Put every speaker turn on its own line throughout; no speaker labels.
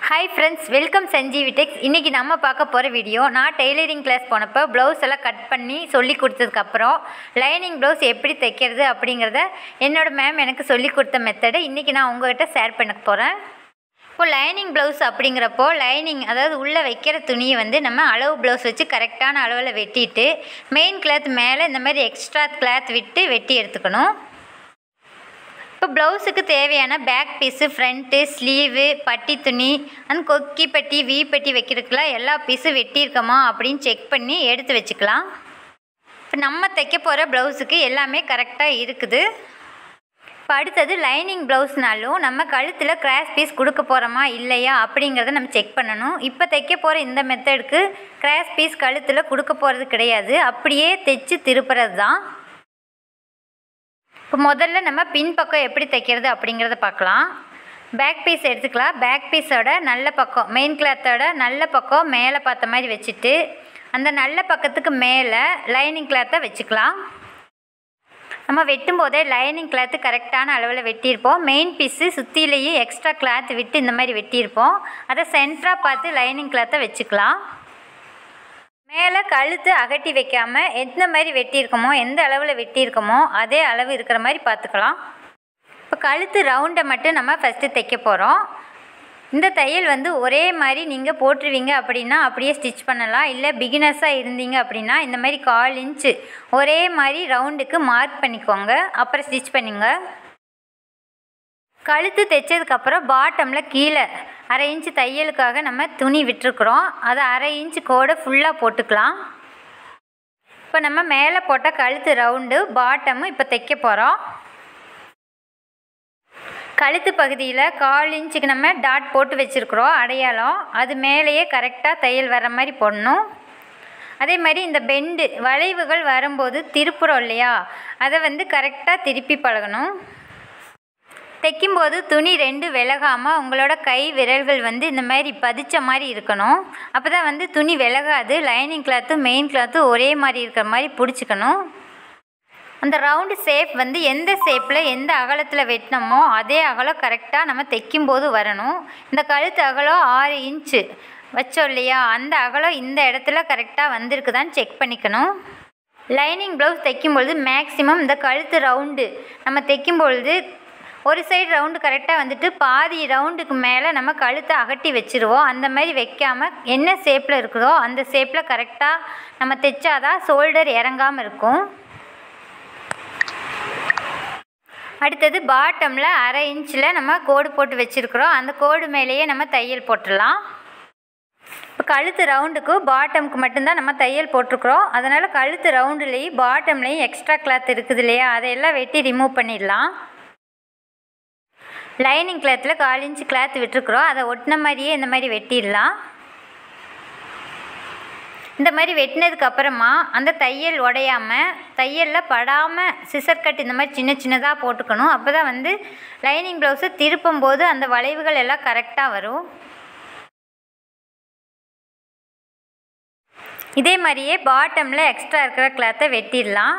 hi friends welcome Sanjeevi Tex இன்றைக்கி நம்ம பார்க்க போகிற வீடியோ நான் டெய்லரிங் கிளாஸ் போனப்போ ப்ளவுஸ் எல்லாம் கட் பண்ணி சொல்லி கொடுத்ததுக்கப்புறம் லைனிங் ப்ளவுஸ் எப்படி தைக்கிறது அப்படிங்கிறத என்னோட மேம் எனக்கு சொல்லி கொடுத்த மெத்தடை இன்றைக்கி நான் உங்கள்கிட்ட ஷேர் பண்ண போகிறேன் இப்போ லைனிங் ப்ளவுஸ் அப்படிங்கிறப்போ லைனிங் அதாவது உள்ளே வைக்கிற துணியை வந்து நம்ம அளவு ப்ளவுஸ் வச்சு கரெக்டான அளவில் வெட்டிட்டு மெயின் கிளாத் மேலே இந்த மாதிரி எக்ஸ்ட்ரா கிளாத் விட்டு வெட்டி எடுத்துக்கணும் இப்போ ப்ளவுஸுக்கு தேவையான பேக் பீஸு ஃப்ரண்ட்டு ஸ்லீவு பட்டி துணி அந்த கொக்கி பட்டி வி பட்டி வைக்கிறதுக்குலாம் எல்லா பீஸும் வெட்டியிருக்கோமா அப்படின்னு செக் பண்ணி எடுத்து வச்சுக்கலாம் இப்போ நம்ம தைக்க போகிற ப்ளவுஸுக்கு எல்லாமே கரெக்டாக இருக்குது இப்போ அடுத்தது லைனிங் ப்ளவுஸ்னாலும் நம்ம கழுத்தில் கிராஸ் பீஸ் கொடுக்க போகிறோமா இல்லையா அப்படிங்கிறத நம்ம செக் பண்ணணும் இப்போ தைக்க போகிற இந்த மெத்தடுக்கு கிராஸ் பீஸ் கழுத்தில் கொடுக்க போகிறது கிடையாது அப்படியே தைச்சு திருப்புறது தான் இப்போ முதல்ல நம்ம பின் பக்கம் எப்படி தைக்கிறது அப்படிங்கிறத பார்க்கலாம் பேக் பீஸ் எடுத்துக்கலாம் பேக் பீஸோட நல்ல பக்கம் மெயின் கிளாத்தோட நல்ல பக்கம் மேலே பார்த்த மாதிரி வச்சுட்டு அந்த நல்ல பக்கத்துக்கு மேலே லைனிங் கிளாத்தை வச்சுக்கலாம் நம்ம வெட்டும் போதே லைனிங் கிளாத்து கரெக்டான அளவில் வெட்டியிருப்போம் மெயின் பீஸு சுற்றிலேயே எக்ஸ்ட்ரா கிளாத் விட்டு இந்த மாதிரி வெட்டியிருப்போம் அதை சென்டராக பார்த்து லைனிங் கிளாத்தை வச்சுக்கலாம் மேலே கழுத்து அகட்டி வைக்காமல் எந்த மாதிரி வெட்டியிருக்கோமோ எந்த அளவில் வெட்டியிருக்கோமோ அதே அளவு இருக்கிற மாதிரி பார்த்துக்கலாம் இப்போ கழுத்து ரவுண்டை மட்டும் நம்ம ஃபஸ்ட்டு தைக்க போகிறோம் இந்த தையல் வந்து ஒரே மாதிரி நீங்கள் போட்டுருவீங்க அப்படின்னா அப்படியே ஸ்டிச் பண்ணலாம் இல்லை பிகினர்ஸாக இருந்தீங்க அப்படின்னா இந்த மாதிரி கால் இன்ச்சு ஒரே மாதிரி ரவுண்டுக்கு மார்க் பண்ணிக்கோங்க அப்புறம் ஸ்டிச் பண்ணுங்க கழுத்து தைச்சதுக்கப்புறம் பாட்டமில் கீழே அரை இன்ச்சு தையலுக்காக நம்ம துணி விட்டுருக்குறோம் அதை அரை இன்ச்சு கோடை ஃபுல்லாக போட்டுக்கலாம் இப்போ நம்ம மேலே போட்ட கழுத்து ரவுண்டு பாட்டமும் இப்போ தைக்க போகிறோம் கழுத்து பகுதியில் கால் இன்ச்சுக்கு நம்ம டாட் போட்டு வச்சுருக்குறோம் அடையாளம் அது மேலேயே கரெக்டாக தையல் வர மாதிரி போடணும் அதே மாதிரி இந்த பெண்டு வளைவுகள் வரும்போது திருப்புறோம் இல்லையா அதை வந்து கரெக்டாக திருப்பி பழகணும் தைக்கும்போது துணி ரெண்டு விலகாமல் உங்களோட கை விரல்கள் வந்து இந்த மாதிரி பதிச்ச மாதிரி இருக்கணும் அப்போ தான் வந்து துணி விலகாது லைனிங் கிளாத்தும் மெயின் கிளாத்தும் ஒரே மாதிரி இருக்கிற மாதிரி பிடிச்சிக்கணும் அந்த ரவுண்டு ஷேப் வந்து எந்த ஷேப்பில் எந்த அகலத்தில் வெட்டினோமோ அதே அகலம் கரெக்டாக நம்ம தைக்கும்போது வரணும் இந்த கழுத்து அகலம் ஆறு இன்ச்சு வச்சோம் இல்லையா அந்த அகலம் இந்த இடத்துல கரெக்டாக வந்திருக்குதான்னு செக் பண்ணிக்கணும் லைனிங் ப்ளவுஸ் தைக்கும்பொழுது மேக்ஸிமம் இந்த கழுத்து ரவுண்டு நம்ம தைக்கும்பொழுது ஒரு சைடு ரவுண்டு கரெக்டாக வந்துட்டு பாதி ரவுண்டுக்கு மேலே நம்ம கழுத்தை அகட்டி வச்சுருவோம் அந்த மாதிரி வைக்காமல் என்ன ஷேப்பில் இருக்குதோ அந்த ஷேப்பில் கரெக்டாக நம்ம தைச்சாதான் ஷோல்டர் இறங்காமல் இருக்கும் அடுத்தது பாட்டமில் அரை இன்ச்சில் நம்ம கோடு போட்டு வச்சுருக்குறோம் அந்த கோடு மேலேயே நம்ம தையல் போட்டுடலாம் இப்போ கழுத்து ரவுண்டுக்கு பாட்டமுக்கு மட்டும்தான் நம்ம தையல் போட்டிருக்குறோம் அதனால் கழுத்து ரவுண்டுலேயும் பாட்டம்லேயும் எக்ஸ்ட்ரா கிளாத் இருக்குது இல்லையா அதையெல்லாம் வெட்டி ரிமூவ் பண்ணிடலாம் லைனிங் கிளாத்தில் கால் இன்ச்சு கிளாத் விட்டுருக்குறோம் அதை ஒட்டின மாதிரியே இந்த மாதிரி வெட்டிடலாம் இந்த மாதிரி வெட்டினதுக்கு அப்புறமா அந்த தையல் உடையாமல் தையலில் படாமல் சிசர் கட் இந்த மாதிரி சின்ன சின்னதாக போட்டுக்கணும் அப்போ தான் வந்து லைனிங் ப்ளவுஸை திருப்பும் போது அந்த வளைவுகள் எல்லாம் கரெக்டாக வரும் இதே மாதிரியே பாட்டமில் எக்ஸ்ட்ரா இருக்கிற கிளாத்தை வெட்டிடலாம்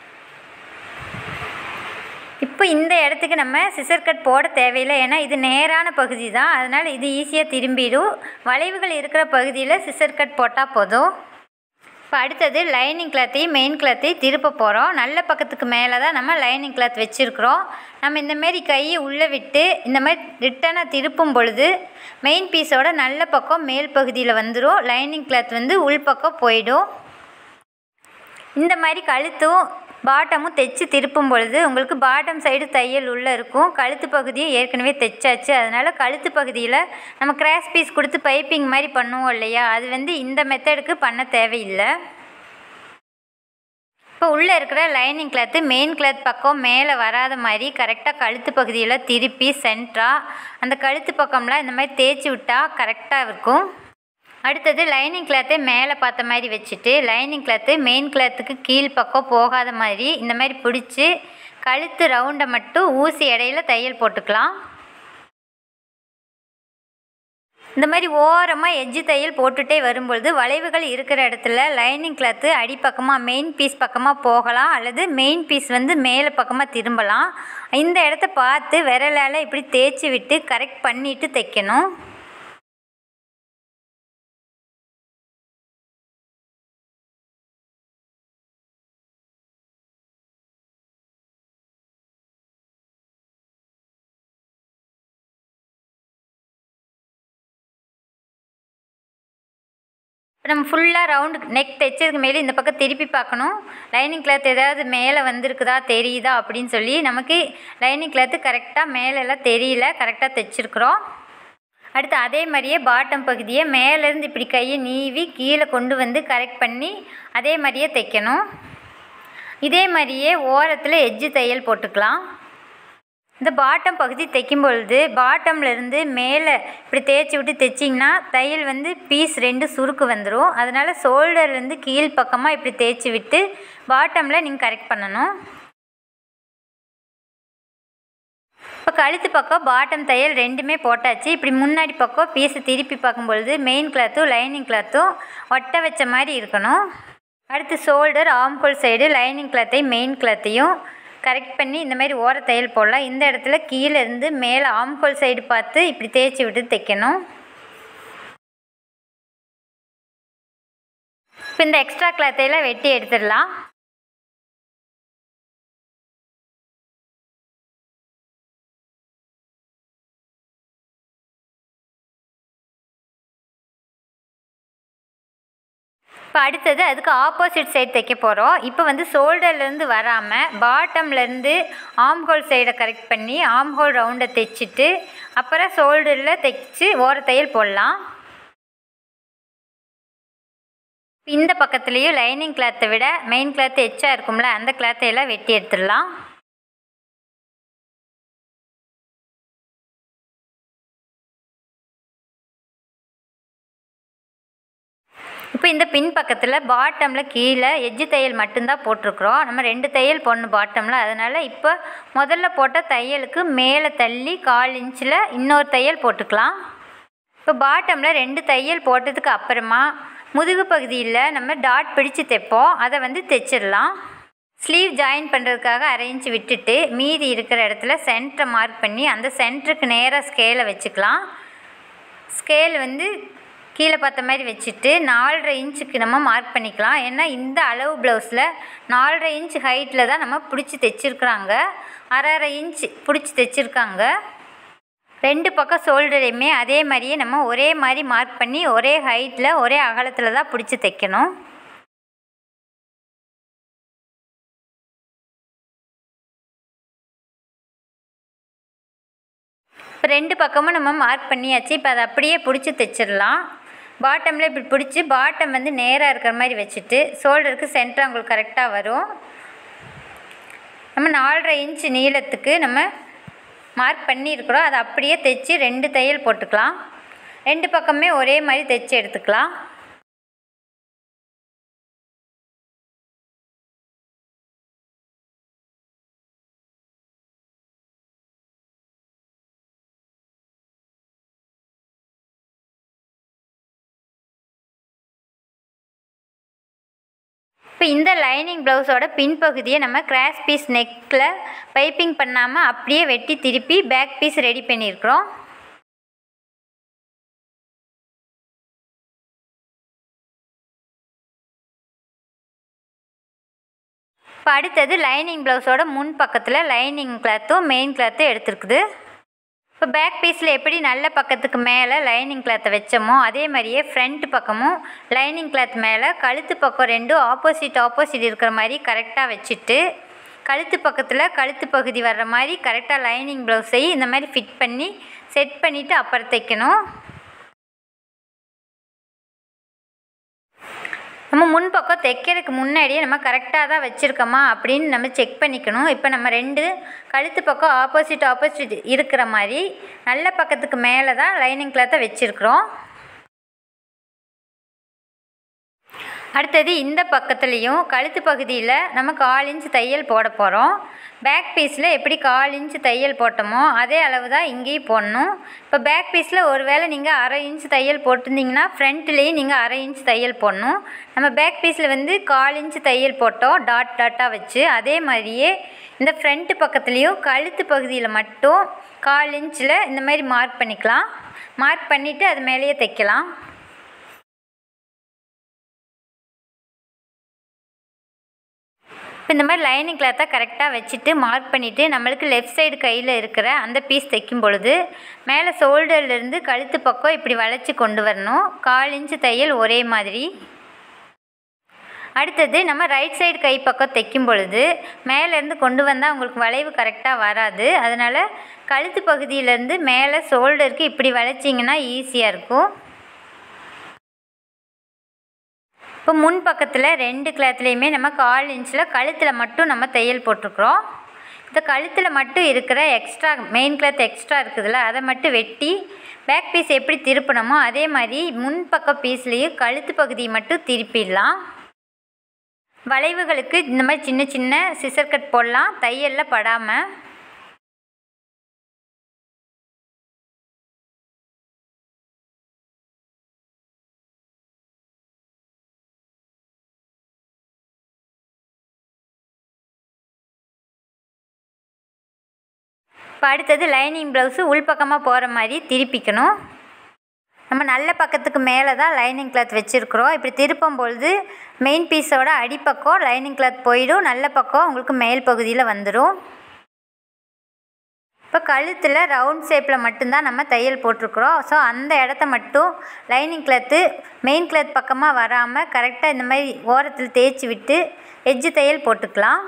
இப்போ இந்த இடத்துக்கு நம்ம சிசர் கட் போட தேவையில்லை ஏன்னா இது நேரான பகுதி தான் அதனால் இது ஈஸியாக திரும்பிடும் வளைவுகள் இருக்கிற பகுதியில் சிசர் கட் போட்டால் போதும் இப்போ அடுத்தது லைனிங் கிளாத்தையும் மெயின் கிளாத்தையும் திருப்ப போகிறோம் நல்ல பக்கத்துக்கு மேலே தான் நம்ம லைனிங் கிளாத் வச்சுருக்குறோம் நம்ம இந்தமாரி கையை உள்ளே விட்டு இந்த மாதிரி ரிட்டனாக திருப்பும் பொழுது மெயின் பீஸோட நல்ல பக்கம் மேல் பகுதியில் வந்துடும் லைனிங் கிளாத் வந்து உள் பக்கம் போயிடும் இந்த மாதிரி கழுத்தும் பாட்டமும் தைச்சு திருப்பும் பொழுது உங்களுக்கு பாட்டம் சைடு தையல் உள்ளே இருக்கும் கழுத்து பகுதியும் ஏற்கனவே தைச்சாச்சு அதனால் கழுத்து பகுதியில் நம்ம கிராஸ் பீஸ் கொடுத்து பைப்பிங் மாதிரி பண்ணுவோம் இல்லையா அது வந்து இந்த மெத்தடுக்கு பண்ண தேவையில்லை இப்போ உள்ளே இருக்கிற லைனிங் கிளாத்து மெயின் கிளாத் பக்கம் மேலே வராத மாதிரி கரெக்டாக கழுத்து பகுதியில் திருப்பி சென்டராக அந்த கழுத்து பக்கம்லாம் இந்த மாதிரி தேய்ச்சி விட்டால் கரெக்டாக இருக்கும் அடுத்தது லைனிங் கிளாத்தை மேலே பார்த்த மாதிரி வச்சுட்டு லைனிங் கிளாத்து மெயின் கிளாத்துக்கு கீழ் பக்கம் போகாத மாதிரி இந்த மாதிரி பிடிச்சி கழுத்து ரவுண்டை மட்டும் ஊசி இடையில தையல் போட்டுக்கலாம் இந்த மாதிரி ஓரமாக எஜ்ஜு தையல் போட்டுகிட்டே வரும்பொழுது வளைவுகள் இருக்கிற இடத்துல லைனிங் கிளாத்து அடிப்பக்கமாக மெயின் பீஸ் பக்கமாக போகலாம் அல்லது மெயின் பீஸ் வந்து மேலே பக்கமாக திரும்பலாம் இந்த இடத்த பார்த்து விரலால் இப்படி தேய்ச்சி விட்டு கரெக்ட் பண்ணிவிட்டு தைக்கணும் நம்ம ஃபுல்லாக ரவுண்டு நெக் தைச்சதுக்கு மேலே இந்த பக்கம் திருப்பி பார்க்கணும் லைனிங் கிளாத் ஏதாவது மேலே வந்திருக்குதா தெரியுதா அப்படின்னு சொல்லி நமக்கு லைனிங் கிளாத்து கரெக்டாக மேலெல்லாம் தெரியல கரெக்டாக தைச்சிருக்குறோம் அடுத்து அதே மாதிரியே பாட்டம் பகுதியை மேலேருந்து இப்படி கையை நீவி கீழே கொண்டு வந்து கரெக்ட் பண்ணி அதே மாதிரியே தைக்கணும் இதே மாதிரியே ஓரத்தில் எட்ஜு தையல் போட்டுக்கலாம் இந்த பாட்டம் பகுதி தைக்கும் பொழுது பாட்டம்லேருந்து மேலே இப்படி தேய்ச்சி விட்டு தைச்சிங்கன்னா தையல் வந்து பீஸ் ரெண்டு சுருக்கு வந்துடும் அதனால் ஷோல்டர்லேருந்து கீழ் பக்கமாக இப்படி தேய்ச்சி விட்டு பாட்டமில் நீங்கள் கரெக்ட் பண்ணணும் இப்போ கழுத்து பக்கம் பாட்டம் தையல் ரெண்டுமே போட்டாச்சு இப்படி முன்னாடி பக்கம் பீஸை திருப்பி பார்க்கும்பொழுது மெயின் கிளாத்தும் லைனிங் கிளாத்தும் ஒட்ட வச்ச மாதிரி இருக்கணும் அடுத்து ஷோல்டர் ஆம்கோல் சைடு லைனிங் கிளாத்தை மெயின் கிளாத்தையும் கரெக்ட் பண்ணி இந்த மாதிரி ஓர தையல் போடலாம் இந்த இடத்துல கீழே இருந்து மேலே ஆம்கோல் சைடு பார்த்து இப்படி தேய்ச்சி விட்டு தைக்கணும் இப்போ இந்த எக்ஸ்ட்ரா கிளாத்தையெல்லாம் வெட்டி எடுத்துடலாம் இப்போ அடுத்தது அதுக்கு ஆப்போசிட் சைடு தைக்க போகிறோம் இப்போ வந்து ஷோல்டர்லேருந்து வராமல் பாட்டம்லேருந்து ஆம் ஹோல் சைடை கரெக்ட் பண்ணி ஆம் ஹோல் ரவுண்டை தைச்சிட்டு அப்புறம் ஷோல்டரில் தைச்சி ஓர தையல் போடலாம் இந்த பக்கத்துலேயும் லைனிங் கிளாத்தை விட மெயின் கிளாத் எச்சா இருக்கும்ல அந்த கிளாத்தை எல்லாம் வெட்டி எடுத்துடலாம் இப்போ இந்த பின் பக்கத்தில் பாட்டமில் கீழே எஜ்ஜு தையல் மட்டும்தான் போட்டிருக்குறோம் நம்ம ரெண்டு தையல் போடணும் பாட்டமில் அதனால் இப்போ முதல்ல போட்ட தையலுக்கு மேலே தள்ளி கால் இன்ச்சில் இன்னொரு தையல் போட்டுக்கலாம் இப்போ பாட்டமில் ரெண்டு தையல் போட்டதுக்கு அப்புறமா முதுகு பகுதியில் நம்ம டாட் பிடிச்சு தைப்போம் அதை வந்து தைச்சிடலாம் ஸ்லீவ் ஜாயின் பண்ணுறதுக்காக அரைஞ்சி விட்டுட்டு மீதி இருக்கிற இடத்துல சென்டரை மார்க் பண்ணி அந்த சென்டருக்கு நேராக ஸ்கேலை வச்சுக்கலாம் ஸ்கேல் வந்து கீழே பார்த்த மாதிரி வச்சுட்டு நாலரை இன்ச்சுக்கு நம்ம மார்க் பண்ணிக்கலாம் ஏன்னா இந்த அளவு ப்ளவுஸில் நாலரை இன்ச் ஹைட்டில் தான் நம்ம பிடிச்சி தைச்சிருக்குறாங்க அரை அரை இன்ச் பிடிச்சி தைச்சிருக்காங்க ரெண்டு பக்கம் ஷோல்டரையுமே அதே மாதிரியே நம்ம ஒரே மாதிரி மார்க் பண்ணி ஒரே ஹைட்டில் ஒரே அகலத்தில் தான் பிடிச்சி தைக்கணும் இப்போ ரெண்டு பக்கமும் நம்ம மார்க் பண்ணியாச்சு இப்போ அதை அப்படியே பிடிச்சி தைச்சிடலாம் பாட்டமில் இப்படி பிடிச்சி பாட்டம் வந்து நேராக இருக்கிற மாதிரி வச்சுட்டு ஷோல்டருக்கு சென்டர் உங்களுக்கு கரெக்டாக வரும் நம்ம நாலரை இன்ச் நீளத்துக்கு நம்ம மார்க் பண்ணியிருக்கிறோம் அதை அப்படியே தைச்சி ரெண்டு தையல் போட்டுக்கலாம் ரெண்டு பக்கமே ஒரே மாதிரி தைச்சி எடுத்துக்கலாம் இப்போ இந்த லைனிங் ப்ளவுஸோட பின்பகுதியை நம்ம கிராஸ் பீஸ் நெக்கில் பைப்பிங் பண்ணாமல் அப்படியே வெட்டி திருப்பி பேக் பீஸ் ரெடி பண்ணியிருக்கிறோம் இப்போ அடுத்தது லைனிங் ப்ளவுஸோட முன் பக்கத்தில் லைனிங் கிளாத்தும் மெயின் கிளாத்தும் எடுத்துருக்குது இப்போ பேக் பீஸில் எப்படி நல்ல பக்கத்துக்கு மேலே லைனிங் கிளாத்தை வச்சோமோ அதே மாதிரியே ஃப்ரண்ட் பக்கமும் லைனிங் கிளாத் மேலே கழுத்து பக்கம் ரெண்டும் ஆப்போசிட் ஆப்போசிட் இருக்கிற மாதிரி கரெக்டாக வச்சுட்டு கழுத்து பக்கத்தில் கழுத்து பகுதி வர்ற மாதிரி கரெக்டாக லைனிங் ப்ளவுஸை இந்த மாதிரி ஃபிட் பண்ணி செட் பண்ணிவிட்டு அப்புறம் தைக்கணும் நம்ம முன்பக்கம் தைக்கிறதுக்கு முன்னாடியே நம்ம கரெக்டாக தான் வச்சுருக்கோமா அப்படின்னு நம்ம செக் பண்ணிக்கணும் இப்போ நம்ம ரெண்டு கழுத்து பக்கம் ஆப்போசிட் ஆப்போசிட் இருக்கிற மாதிரி நல்ல பக்கத்துக்கு மேலே தான் லைனிங் கிளாத்தை வச்சுருக்குறோம் அடுத்தது இந்த பக்கத்துலேயும் கழுத்து பகுதியில் நம்ம கால் இன்ச் தையல் போட போகிறோம் பேக் பீஸில் எப்படி கால் இன்ச் தையல் போட்டோமோ அதே அளவு தான் இங்கேயும் போடணும் இப்போ பேக் பீஸில் ஒரு வேளை நீங்கள் அரை இன்ச் தையல் போட்டிருந்தீங்கன்னா ஃப்ரண்ட்லேயும் நீங்கள் அரை இன்ச் தையல் போடணும் நம்ம பேக் பீஸில் வந்து கால் இன்ச் தையல் போட்டோம் டாட் டாட்டாக வச்சு அதே மாதிரியே இந்த ஃப்ரண்ட் பக்கத்துலேயும் கழுத்து பகுதியில் மட்டும் கால் இன்ச்சில் இந்த மாதிரி மார்க் பண்ணிக்கலாம் மார்க் பண்ணிவிட்டு அது மேலேயே தைக்கலாம் இப்போ இந்த மாதிரி லைனிங் கிளாத்தை கரெக்டாக வச்சுட்டு மார்க் பண்ணிவிட்டு நம்மளுக்கு லெஃப்ட் சைடு கையில் இருக்கிற அந்த பீஸ் தைக்கும் பொழுது மேலே ஷோல்டர்லேருந்து கழுத்து பக்கம் இப்படி வளைச்சி கொண்டு வரணும் கால் இன்ச்சு தையல் ஒரே மாதிரி அடுத்தது நம்ம ரைட் சைடு கை பக்கம் தைக்கும் பொழுது மேலேருந்து கொண்டு வந்தால் உங்களுக்கு வளைவு கரெக்டாக வராது அதனால் கழுத்து பகுதியிலேருந்து மேலே ஷோல்டருக்கு இப்படி வளைச்சிங்கன்னா ஈஸியாக இருக்கும் இப்போ முன் பக்கத்தில் ரெண்டு கிளாத்துலேயுமே நம்ம கால் இன்ச்சில் கழுத்தில் மட்டும் நம்ம தையல் போட்டிருக்குறோம் இந்த கழுத்தில் மட்டும் இருக்கிற எக்ஸ்ட்ரா மெயின் கிளாத் எக்ஸ்ட்ரா இருக்குதுல்ல அதை மட்டும் வெட்டி பேக் பீஸ் எப்படி திருப்பணுமோ அதே மாதிரி முன் பக்க பீஸ்லேயும் கழுத்து பகுதியை மட்டும் திருப்பிடலாம் வளைவுகளுக்கு இந்த மாதிரி சின்ன சின்ன சிசர் கட் போடலாம் தையலில் படாமல் இப்போ அடுத்தது லைனிங் ப்ளவுஸு உள்பக்கமாக போகிற மாதிரி திருப்பிக்கணும் நம்ம நல்ல பக்கத்துக்கு மேலே தான் லைனிங் கிளாத் வச்சுருக்குறோம் இப்படி திருப்பும் பொழுது மெயின் பீஸோட அடிப்பக்கம் லைனிங் கிளாத் போயிடும் நல்ல பக்கம் உங்களுக்கு மேல் பகுதியில் வந்துடும் இப்போ கழுத்தில் ரவுண்ட் ஷேப்பில் மட்டும்தான் நம்ம தையல் போட்டிருக்குறோம் ஸோ அந்த இடத்த மட்டும் லைனிங் கிளாத்து மெயின் கிளாத் பக்கமாக வராமல் கரெக்டாக இந்த மாதிரி ஓரத்தில் தேய்ச்சி விட்டு எஜ்ஜு தையல் போட்டுக்கலாம்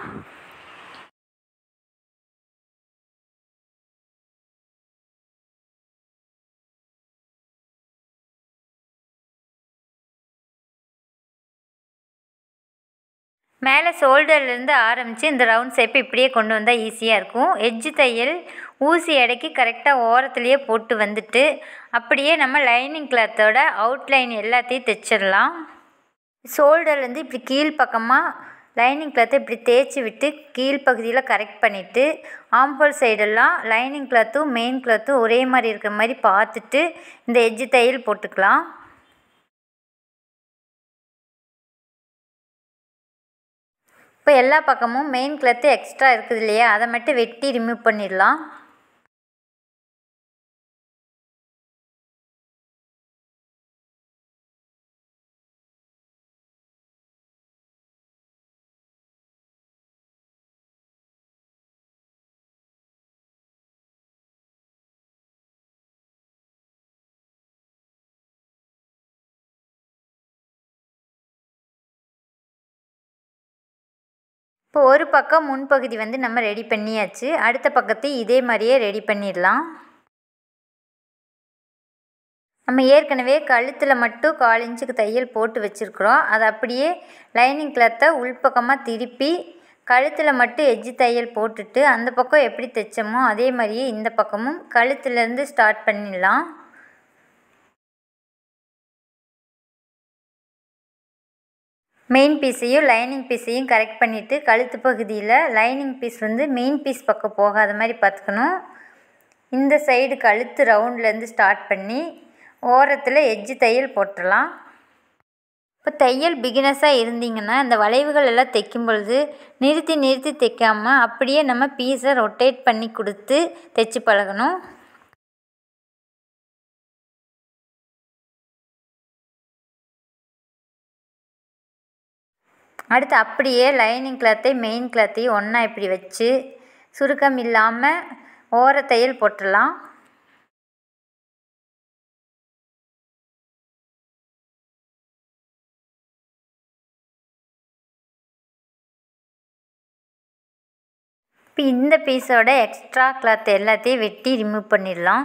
மேலே ஷோல்டர்லேருந்து ஆரம்பித்து இந்த ரவுண்ட் ஷேப்பு இப்படியே கொண்டு வந்தால் ஈஸியாக இருக்கும் எட்ஜு தையல் ஊசி எடைக்கு கரெக்டாக ஓரத்துலேயே போட்டு வந்துட்டு அப்படியே நம்ம லைனிங் கிளாத்தோட அவுட்லைன் எல்லாத்தையும் தைச்சிடலாம் ஷோல்டர்லேருந்து இப்படி கீழ் பக்கமாக லைனிங் கிளாத்தை இப்படி தேய்ச்சி விட்டு கீழ் பகுதியில் கரெக்ட் பண்ணிவிட்டு ஆம்போல் சைடெல்லாம் லைனிங் கிளாத்தும் மெயின் கிளாத்தும் ஒரே மாதிரி இருக்கிற மாதிரி பார்த்துட்டு இந்த எட்ஜு தையல் போட்டுக்கலாம் இப்போ எல்லா பக்கமும் மெயின் கிளத்து எக்ஸ்ட்ரா இருக்குது இல்லையா அதை மட்டும் வெட்டி ரிமூவ் பண்ணிடலாம் இப்போ ஒரு பக்கம் முன்பகுதி வந்து நம்ம ரெடி பண்ணியாச்சு அடுத்த பக்கத்தை இதே மாதிரியே ரெடி பண்ணிடலாம் நம்ம ஏற்கனவே கழுத்தில் மட்டும் கால் இன்ச்சுக்கு தையல் போட்டு வச்சுருக்குறோம் அதை அப்படியே லைனிங் கிளாத்தை உள்பக்கமாக திருப்பி கழுத்தில் மட்டும் எஜ்ஜு தையல் போட்டுட்டு அந்த பக்கம் எப்படி தைச்சோமோ அதே மாதிரியே இந்த பக்கமும் கழுத்துலேருந்து ஸ்டார்ட் பண்ணிடலாம் மெயின் பீஸையும் லைனிங் பீஸையும் கரெக்ட் பண்ணிவிட்டு கழுத்து பகுதியில் லைனிங் பீஸ் வந்து மெயின் பீஸ் பக்கம் போகாத மாதிரி பார்த்துக்கணும் இந்த சைடு கழுத்து ரவுண்ட்லேருந்து ஸ்டார்ட் பண்ணி ஓரத்தில் எட்ஜு தையல் போட்டுடலாம் இப்போ தையல் பிகினஸாக இருந்தீங்கன்னா இந்த வளைவுகள் எல்லாம் தைக்கும் பொழுது நிறுத்தி நிறுத்தி தைக்காமல் அப்படியே நம்ம பீஸை ரொட்டேட் பண்ணி கொடுத்து தைச்சி பழகணும் அடுத்து அப்படியே லைனிங் கிளாத்தை மெயின் கிளாத்தையும் ஒன்றா இப்படி வச்சு சுருக்கம் இல்லாமல் ஓர தையல் போட்டுடலாம் இப்போ இந்த பீஸோட எக்ஸ்ட்ரா கிளாத் எல்லாத்தையும் வெட்டி ரிமூவ் பண்ணிடலாம்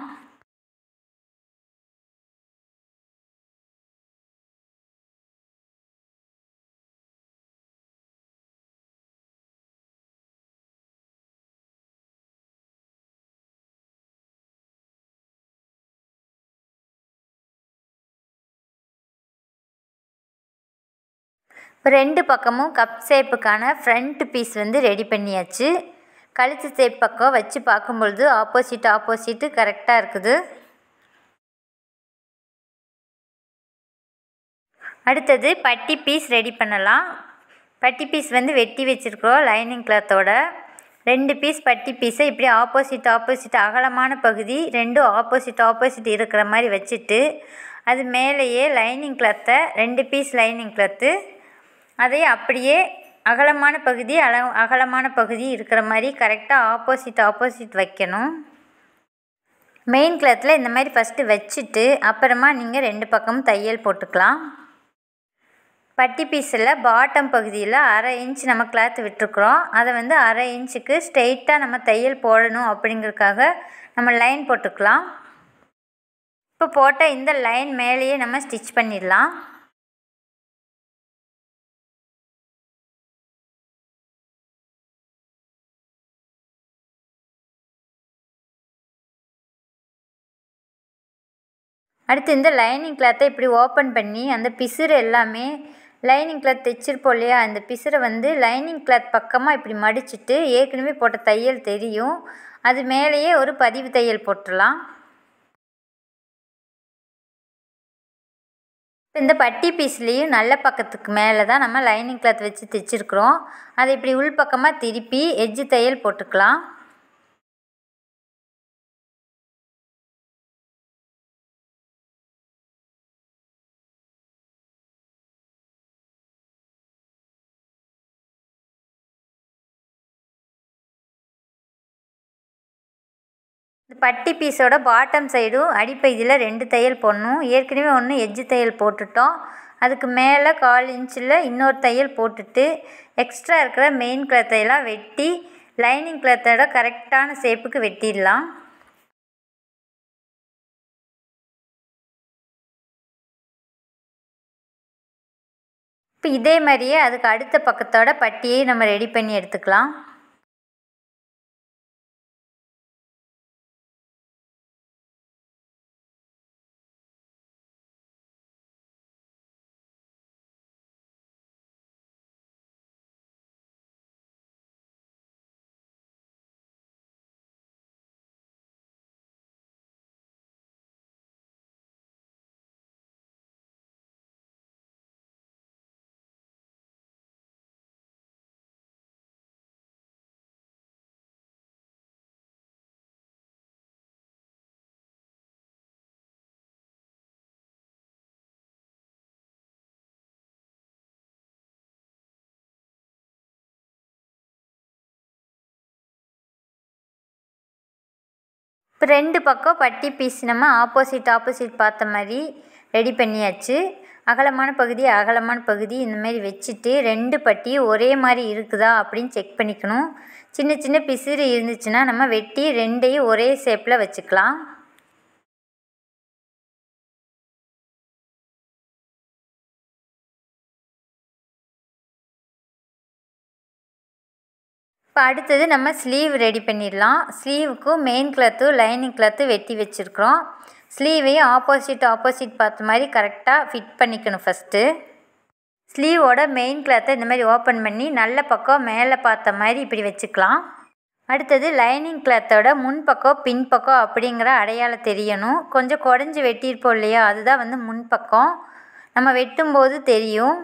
இப்போ ரெண்டு பக்கமும் கப் ஷேப்புக்கான ஃப்ரண்ட் பீஸ் வந்து ரெடி பண்ணியாச்சு கழுத்து ஷேப் பக்கம் வச்சு பார்க்கும்பொழுது ஆப்போசிட் ஆப்போசிட்டு கரெக்டாக இருக்குது அடுத்தது பட்டி பீஸ் ரெடி பண்ணலாம் பட்டி பீஸ் வந்து வெட்டி வச்சுருக்குறோம் லைனிங் கிளாத்தோட ரெண்டு பீஸ் பட்டி பீஸை இப்படி ஆப்போசிட் ஆப்போசிட் அகலமான பகுதி ரெண்டும் ஆப்போசிட் ஆப்போசிட் இருக்கிற மாதிரி வச்சுட்டு அது மேலேயே லைனிங் கிளாத்தை ரெண்டு பீஸ் லைனிங் கிளாத்து அதை அப்படியே அகலமான பகுதி அல அகலமான பகுதி இருக்கிற மாதிரி கரெக்டாக ஆப்போசிட் ஆப்போசிட் வைக்கணும் மெயின் கிளாத்தில் இந்த மாதிரி ஃபஸ்ட்டு வச்சுட்டு அப்புறமா நீங்கள் ரெண்டு பக்கமும் தையல் போட்டுக்கலாம் பட்டி பீஸில் பாட்டம் பகுதியில் அரை இன்ச் நம்ம கிளாத் விட்டுருக்குறோம் அதை வந்து அரை இன்ச்சுக்கு ஸ்ட்ரெயிட்டாக நம்ம தையல் போடணும் அப்படிங்கிறதுக்காக நம்ம லைன் போட்டுக்கலாம் இப்போ போட்ட இந்த லைன் மேலேயே நம்ம ஸ்டிச் பண்ணிடலாம் அடுத்து இந்த லைனிங் கிளாத்தை இப்படி ஓப்பன் பண்ணி அந்த பிசுறு எல்லாமே லைனிங் கிளாத் தைச்சிருப்போம் இல்லையா அந்த பிசுரை வந்து லைனிங் கிளாத் பக்கமாக இப்படி மடிச்சுட்டு ஏற்கனவே போட்ட தையல் தெரியும் அது மேலேயே ஒரு பதிவு தையல் போட்டுடலாம் இந்த பட்டி பீஸ்லேயும் நல்ல பக்கத்துக்கு மேலே தான் நம்ம லைனிங் கிளாத் வச்சு தைச்சிருக்கிறோம் அதை இப்படி உள் பக்கமாக திருப்பி எஜ்ஜு தையல் போட்டுக்கலாம் இந்த பட்டி பீஸோட பாட்டம் சைடும் அடிப்பகுதியில் ரெண்டு தையல் போடணும் ஏற்கனவே ஒன்று எஜ்ஜு தையல் போட்டுட்டோம் அதுக்கு மேலே கால் இன்ச்சில் இன்னொரு தையல் போட்டுட்டு எக்ஸ்ட்ரா இருக்கிற மெயின் கிளாத்தையெல்லாம் வெட்டி லைனிங் கிளாத்தோட கரெக்டான ஷேப்புக்கு வெட்டிடலாம் இப்போ இதே மாதிரியே அதுக்கு அடுத்த பக்கத்தோட பட்டியை நம்ம ரெடி பண்ணி எடுத்துக்கலாம் இப்போ ரெண்டு பக்கம் பட்டி பீஸ் நம்ம ஆப்போசிட் ஆப்போசிட் பார்த்த மாதிரி ரெடி பண்ணியாச்சு அகலமான பகுதி அகலமான பகுதி இந்த மாதிரி வச்சுட்டு ரெண்டு பட்டியும் ஒரே மாதிரி இருக்குதா அப்படின்னு செக் பண்ணிக்கணும் சின்ன சின்ன பிசிறு இருந்துச்சுன்னா நம்ம வெட்டி ரெண்டையும் ஒரே ஷேப்பில் வச்சுக்கலாம் இப்போ அடுத்தது நம்ம ஸ்லீவ் ரெடி பண்ணிடலாம் ஸ்லீவுக்கும் மெயின் கிளாத்தும் லைனிங் கிளாத்தும் வெட்டி வச்சுருக்குறோம் ஸ்லீவையும் ஆப்போசிட் ஆப்போசிட் பார்த்த மாதிரி கரெக்டாக ஃபிட் பண்ணிக்கணும் ஃபஸ்ட்டு ஸ்லீவோட மெயின் கிளாத்தை இந்த மாதிரி ஓப்பன் பண்ணி நல்ல பக்கம் மேலே பார்த்த மாதிரி இப்படி வச்சுக்கலாம் அடுத்தது லைனிங் கிளாத்தோட முன் பக்கம் பின் பக்கம் அப்படிங்கிற அடையாளம் தெரியணும் கொஞ்சம் குடஞ்சி வெட்டியிருப்போம் இல்லையா அதுதான் வந்து முன் பக்கம் நம்ம வெட்டும்போது தெரியும்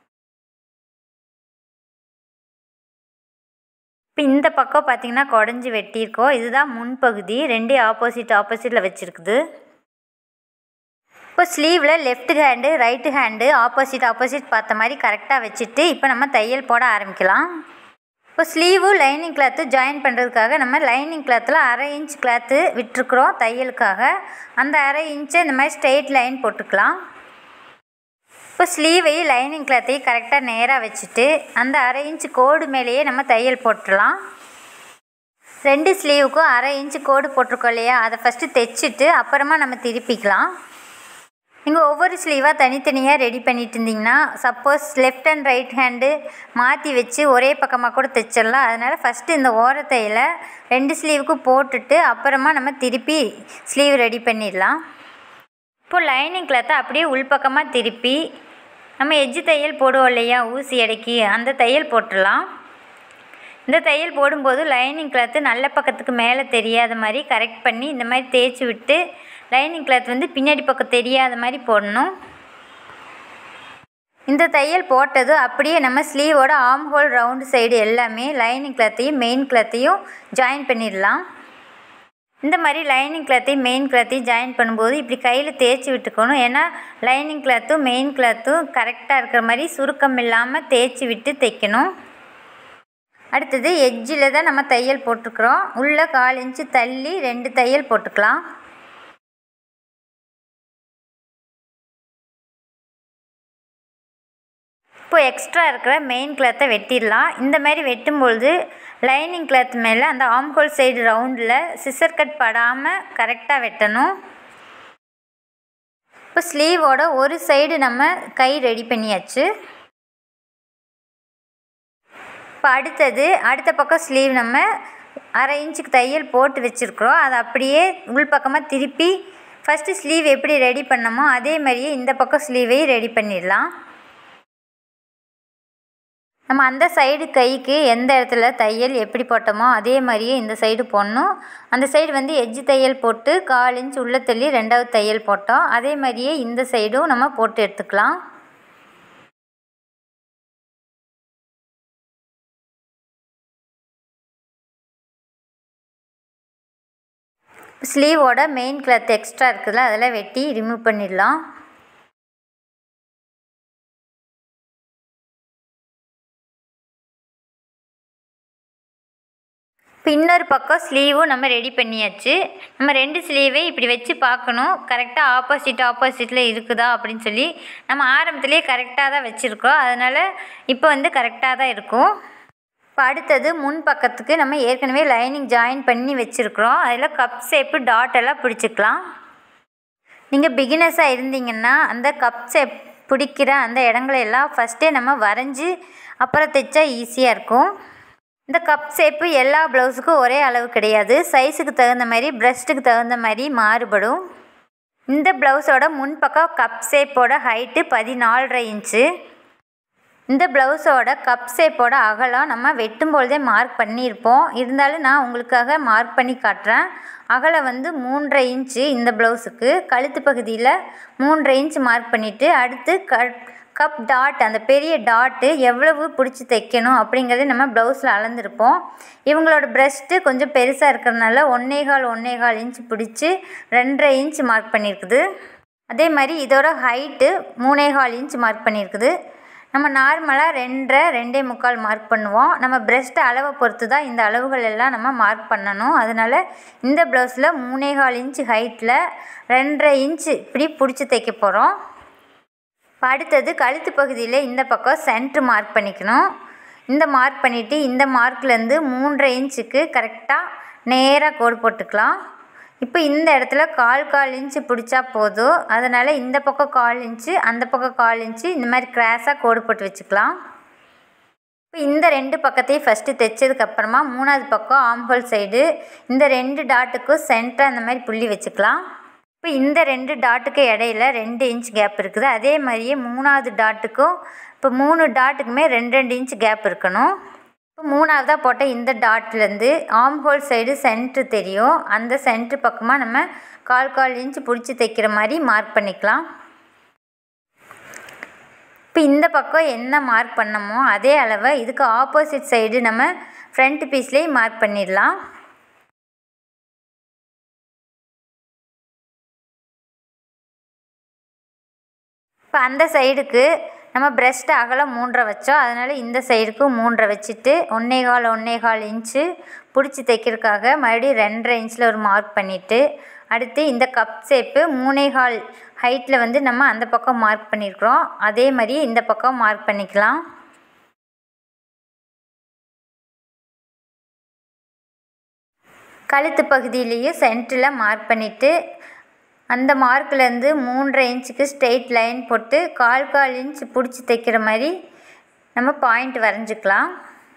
இப்போ இந்த பக்கம் பார்த்திங்கன்னா குடஞ்சி வெட்டியிருக்கோம் இதுதான் முன்பகுதி ரெண்டே ஆப்போசிட் ஆப்போசிட்டில் வச்சுருக்குது இப்போ ஸ்லீவில் left hand right hand opposite opposite பார்த்த மாதிரி கரெக்டாக வச்சுட்டு இப்போ நம்ம தையல் போட ஆரம்பிக்கலாம் இப்போ ஸ்லீவு லைனிங் கிளாத்து ஜாயின் பண்ணுறதுக்காக நம்ம லைனிங் கிளாத்தில் அரை இன்ச் கிளாத்து விட்டுருக்குறோம் தையலுக்காக அந்த அரை இன்ச்சை இந்த மாதிரி ஸ்ட்ரெயிட் லைன் போட்டுக்கலாம் இப்போ ஸ்லீவையும் லைனிங் கிளாத்தையும் கரெக்டாக நேராக வச்சுட்டு அந்த அரை இன்ச் கோடு மேலேயே நம்ம தையல் போட்டுடலாம் ரெண்டு ஸ்லீவுக்கும் அரை இன்ச்சு கோடு போட்டிருக்கோம் இல்லையா அதை ஃபஸ்ட்டு தைச்சிட்டு அப்புறமா நம்ம திருப்பிக்கலாம் நீங்கள் ஒவ்வொரு ஸ்லீவாக தனித்தனியாக ரெடி பண்ணிட்டு இருந்தீங்கன்னா suppose left and right hand மாற்றி வச்சு ஒரே பக்கமாக கூட தைச்சிடலாம் அதனால் ஃபஸ்ட்டு இந்த ஓரத்தையில் ரெண்டு ஸ்லீவுக்கும் போட்டுட்டு அப்புறமா நம்ம திருப்பி ஸ்லீவ் ரெடி பண்ணிடலாம் இப்போது லைனிங் கிளாத்தை அப்படியே உள்பக்கமாக திருப்பி நம்ம எஜ்ஜு தையல் போடுவோம் இல்லையா ஊசி எடைக்கு அந்த தையல் போட்டுடலாம் இந்த தையல் போடும்போது லைனிங் கிளாத்து நல்ல பக்கத்துக்கு மேலே தெரியாத மாதிரி கரெக்ட் பண்ணி இந்த மாதிரி தேய்ச்சி விட்டு லைனிங் கிளாத் வந்து பின்னாடி பக்கம் தெரியாத மாதிரி போடணும் இந்த தையல் போட்டது அப்படியே நம்ம ஸ்லீவோட ஆம் ஹோல் ரவுண்டு சைடு எல்லாமே லைனிங் கிளாத்தையும் மெயின் கிளாத்தையும் ஜாயின் பண்ணிடலாம் இந்த மாதிரி லைனிங் கிளாத்தையும் மெயின் கிளாத்தையும் ஜாயின் பண்ணும்போது இப்படி கையில் தேய்ச்சி விட்டுக்கணும் ஏன்னா லைனிங் கிளாத்தும் மெயின் கிளாத்தும் கரெக்டாக இருக்கிற மாதிரி சுருக்கம் இல்லாமல் தேய்ச்சி விட்டு தைக்கணும் அடுத்தது எட்ஜில் தான் நம்ம தையல் போட்டிருக்கிறோம் உள்ளே கால் இன்ச்சு தள்ளி ரெண்டு தையல் போட்டுக்கலாம் இப்போ எக்ஸ்ட்ரா இருக்கிற மெயின் கிளாத்தை வெட்டிடலாம் இந்த மாதிரி வெட்டும்பொழுது லைனிங் கிளாத் மேலே அந்த ஆம்கோல் சைடு ரவுண்டில் சிசர் கட் படாமல் கரெக்டாக வெட்டணும் இப்போ ஸ்லீவோட ஒரு சைடு நம்ம கை ரெடி பண்ணியாச்சு இப்போ அடுத்தது அடுத்த பக்கம் ஸ்லீவ் நம்ம அரை இன்ச்சுக்கு தையல் போட்டு வச்சுருக்குறோம் அதை அப்படியே உள் பக்கமாக திருப்பி ஃபஸ்ட்டு ஸ்லீவ் எப்படி ரெடி பண்ணமோ அதே மாதிரியே இந்த பக்கம் ஸ்லீவையும் ரெடி பண்ணிடலாம் நம்ம அந்த சைடு கைக்கு எந்த இடத்துல தையல் எப்படி போட்டோமோ அதே மாதிரியே இந்த சைடு போடணும் அந்த சைடு வந்து எஜ்ஜு தையல் போட்டு கால் இன்ச் உள்ள தள்ளி ரெண்டாவது தையல் போட்டோம் அதே மாதிரியே இந்த சைடும் நம்ம போட்டு எடுத்துக்கலாம் ஸ்லீவோட மெயின் கிளாத் எக்ஸ்ட்ரா இருக்குதுல்ல அதெல்லாம் வெட்டி ரிமூவ் பண்ணிடலாம் இப்போ இன்னொரு பக்கம் ஸ்லீவும் நம்ம ரெடி பண்ணியாச்சு நம்ம ரெண்டு ஸ்லீவை இப்படி வச்சு பார்க்கணும் கரெக்டாக ஆப்போசிட் ஆப்போசிட்டில் இருக்குதா அப்படின்னு சொல்லி நம்ம ஆரம்பத்துலேயே கரெக்டாக தான் வச்சுருக்கோம் அதனால் இப்போ வந்து கரெக்டாக தான் இருக்கும் இப்போ அடுத்தது முன் பக்கத்துக்கு நம்ம ஏற்கனவே லைனிங் ஜாயின் பண்ணி வச்சுருக்குறோம் அதில் கப் ஷேப்பு டாட் எல்லாம் பிடிச்சிக்கலாம் நீங்கள் பிகினர்ஸாக இருந்தீங்கன்னா அந்த கப் ஷேப் பிடிக்கிற அந்த இடங்களெல்லாம் ஃபஸ்ட்டே நம்ம வரைஞ்சி அப்புறம் தைச்சா ஈஸியாக இருக்கும் இந்த கப் ஷேப்பு எல்லா ப்ளவுஸுக்கும் ஒரே அளவு கிடையாது சைஸுக்கு தகுந்த மாதிரி ப்ரெஸ்ட்டுக்கு தகுந்த மாதிரி மாறுபடும் இந்த ப்ளவுஸோட முன்பக்கம் கப் ஷேப்போட ஹைட்டு பதினாலரை இன்ச்சு இந்த ப்ளவுஸோட கப் ஷேப்போட அகலம் நம்ம வெட்டும்பொழுதே மார்க் பண்ணியிருப்போம் இருந்தாலும் நான் உங்களுக்காக மார்க் பண்ணி காட்டுறேன் அகலம் வந்து மூன்றரை இன்ச்சு இந்த ப்ளவுஸுக்கு கழுத்து பகுதியில் மூன்றரை இன்ச் மார்க் பண்ணிவிட்டு அடுத்து க கப் டாட் அந்த பெரிய டாட்டு எவ்வளவு பிடிச்சி தைக்கணும் அப்படிங்கிறது நம்ம ப்ளவுஸில் அளந்துருப்போம் இவங்களோட ப்ரெஸ்ட்டு கொஞ்சம் பெருசாக இருக்கிறதுனால ஒன்னேகால் ஒன்னேகால் இன்ச் பிடிச்சி ரெண்டரை இன்ச் மார்க் பண்ணியிருக்குது அதே மாதிரி இதோட ஹைட்டு மூணேகால் இன்ச் மார்க் பண்ணியிருக்குது நம்ம நார்மலாக ரெண்டரை ரெண்டே முக்கால் மார்க் பண்ணுவோம் நம்ம பிரெஸ்ட் அளவை பொறுத்து தான் இந்த அளவுகள் எல்லாம் நம்ம மார்க் பண்ணணும் அதனால் இந்த ப்ளவுஸில் மூணேகால் இன்ச் ஹைட்டில் ரெண்டரை இன்ச் இப்படி பிடிச்சி தைக்க போகிறோம் இப்போ அடுத்தது கழுத்து பகுதியில் இந்த பக்கம் சென்ட்ரு மார்க் பண்ணிக்கணும் இந்த மார்க் பண்ணிவிட்டு இந்த மார்க்லேருந்து மூன்றரை இன்ச்சுக்கு கரெக்டாக நேராக கோடு போட்டுக்கலாம் இப்போ இந்த இடத்துல கால் கால் இன்ச்சு பிடிச்சா போதும் அதனால் இந்த பக்கம் கால் இன்ச்சு அந்த பக்கம் கால் இன்ச்சு இந்த மாதிரி கிராஸாக கோடு போட்டு வச்சுக்கலாம் இப்போ இந்த ரெண்டு பக்கத்தையும் ஃபஸ்ட்டு தைச்சதுக்கப்புறமா மூணாவது பக்கம் ஆம்ஹோல் சைடு இந்த ரெண்டு டாட்டுக்கும் சென்டராக அந்த மாதிரி புள்ளி வச்சுக்கலாம் இப்போ இந்த ரெண்டு டாட்டுக்கு இடையில ரெண்டு இன்ச் கேப் இருக்குது அதே மாதிரியே மூணாவது டாட்டுக்கும் இப்போ மூணு டாட்டுக்குமே ரெண்டு ரெண்டு இன்ச் கேப் இருக்கணும் இப்போ மூணாவதாக போட்ட இந்த டாட்லேருந்து ஆம் ஹோல் சைடு சென்ட்ரு தெரியும் அந்த சென்ட்ரு பக்கமாக நம்ம கால் கால் இன்ச் பிடிச்சி தைக்கிற மாதிரி மார்க் பண்ணிக்கலாம் இப்போ இந்த பக்கம் என்ன மார்க் பண்ணமோ அதே அளவை இதுக்கு ஆப்போசிட் சைடு நம்ம ஃப்ரண்ட் பீஸ்லேயே மார்க் பண்ணிடலாம் இப்போ அந்த சைடுக்கு நம்ம பிரஸ்ட் அகலம் மூன்றரை வச்சோம் அதனால் இந்த சைடுக்கு மூன்றரை வச்சுட்டு ஒன்றே கால் ஒன்றே கால் இன்ச்சு பிடிச்சி தைக்கிறதுக்காக மறுபடியும் ரெண்டரை இன்ச்சில் ஒரு மார்க் பண்ணிவிட்டு அடுத்து இந்த கப் ஷேப்பு மூணே கால் ஹைட்டில் வந்து நம்ம அந்த பக்கம் மார்க் பண்ணியிருக்கிறோம் அதே மாதிரி இந்த பக்கம் மார்க் பண்ணிக்கலாம் கழுத்து பகுதியிலையும் சென்டரில் மார்க் பண்ணிவிட்டு அந்த மார்க்லேருந்து மூன்றரை இன்ச்சுக்கு ஸ்ட்ரெயிட் லைன் போட்டு கால் கால் இன்ச் பிடிச்சி தைக்கிற மாதிரி நம்ம பாயிண்ட் வரைஞ்சிக்கலாம்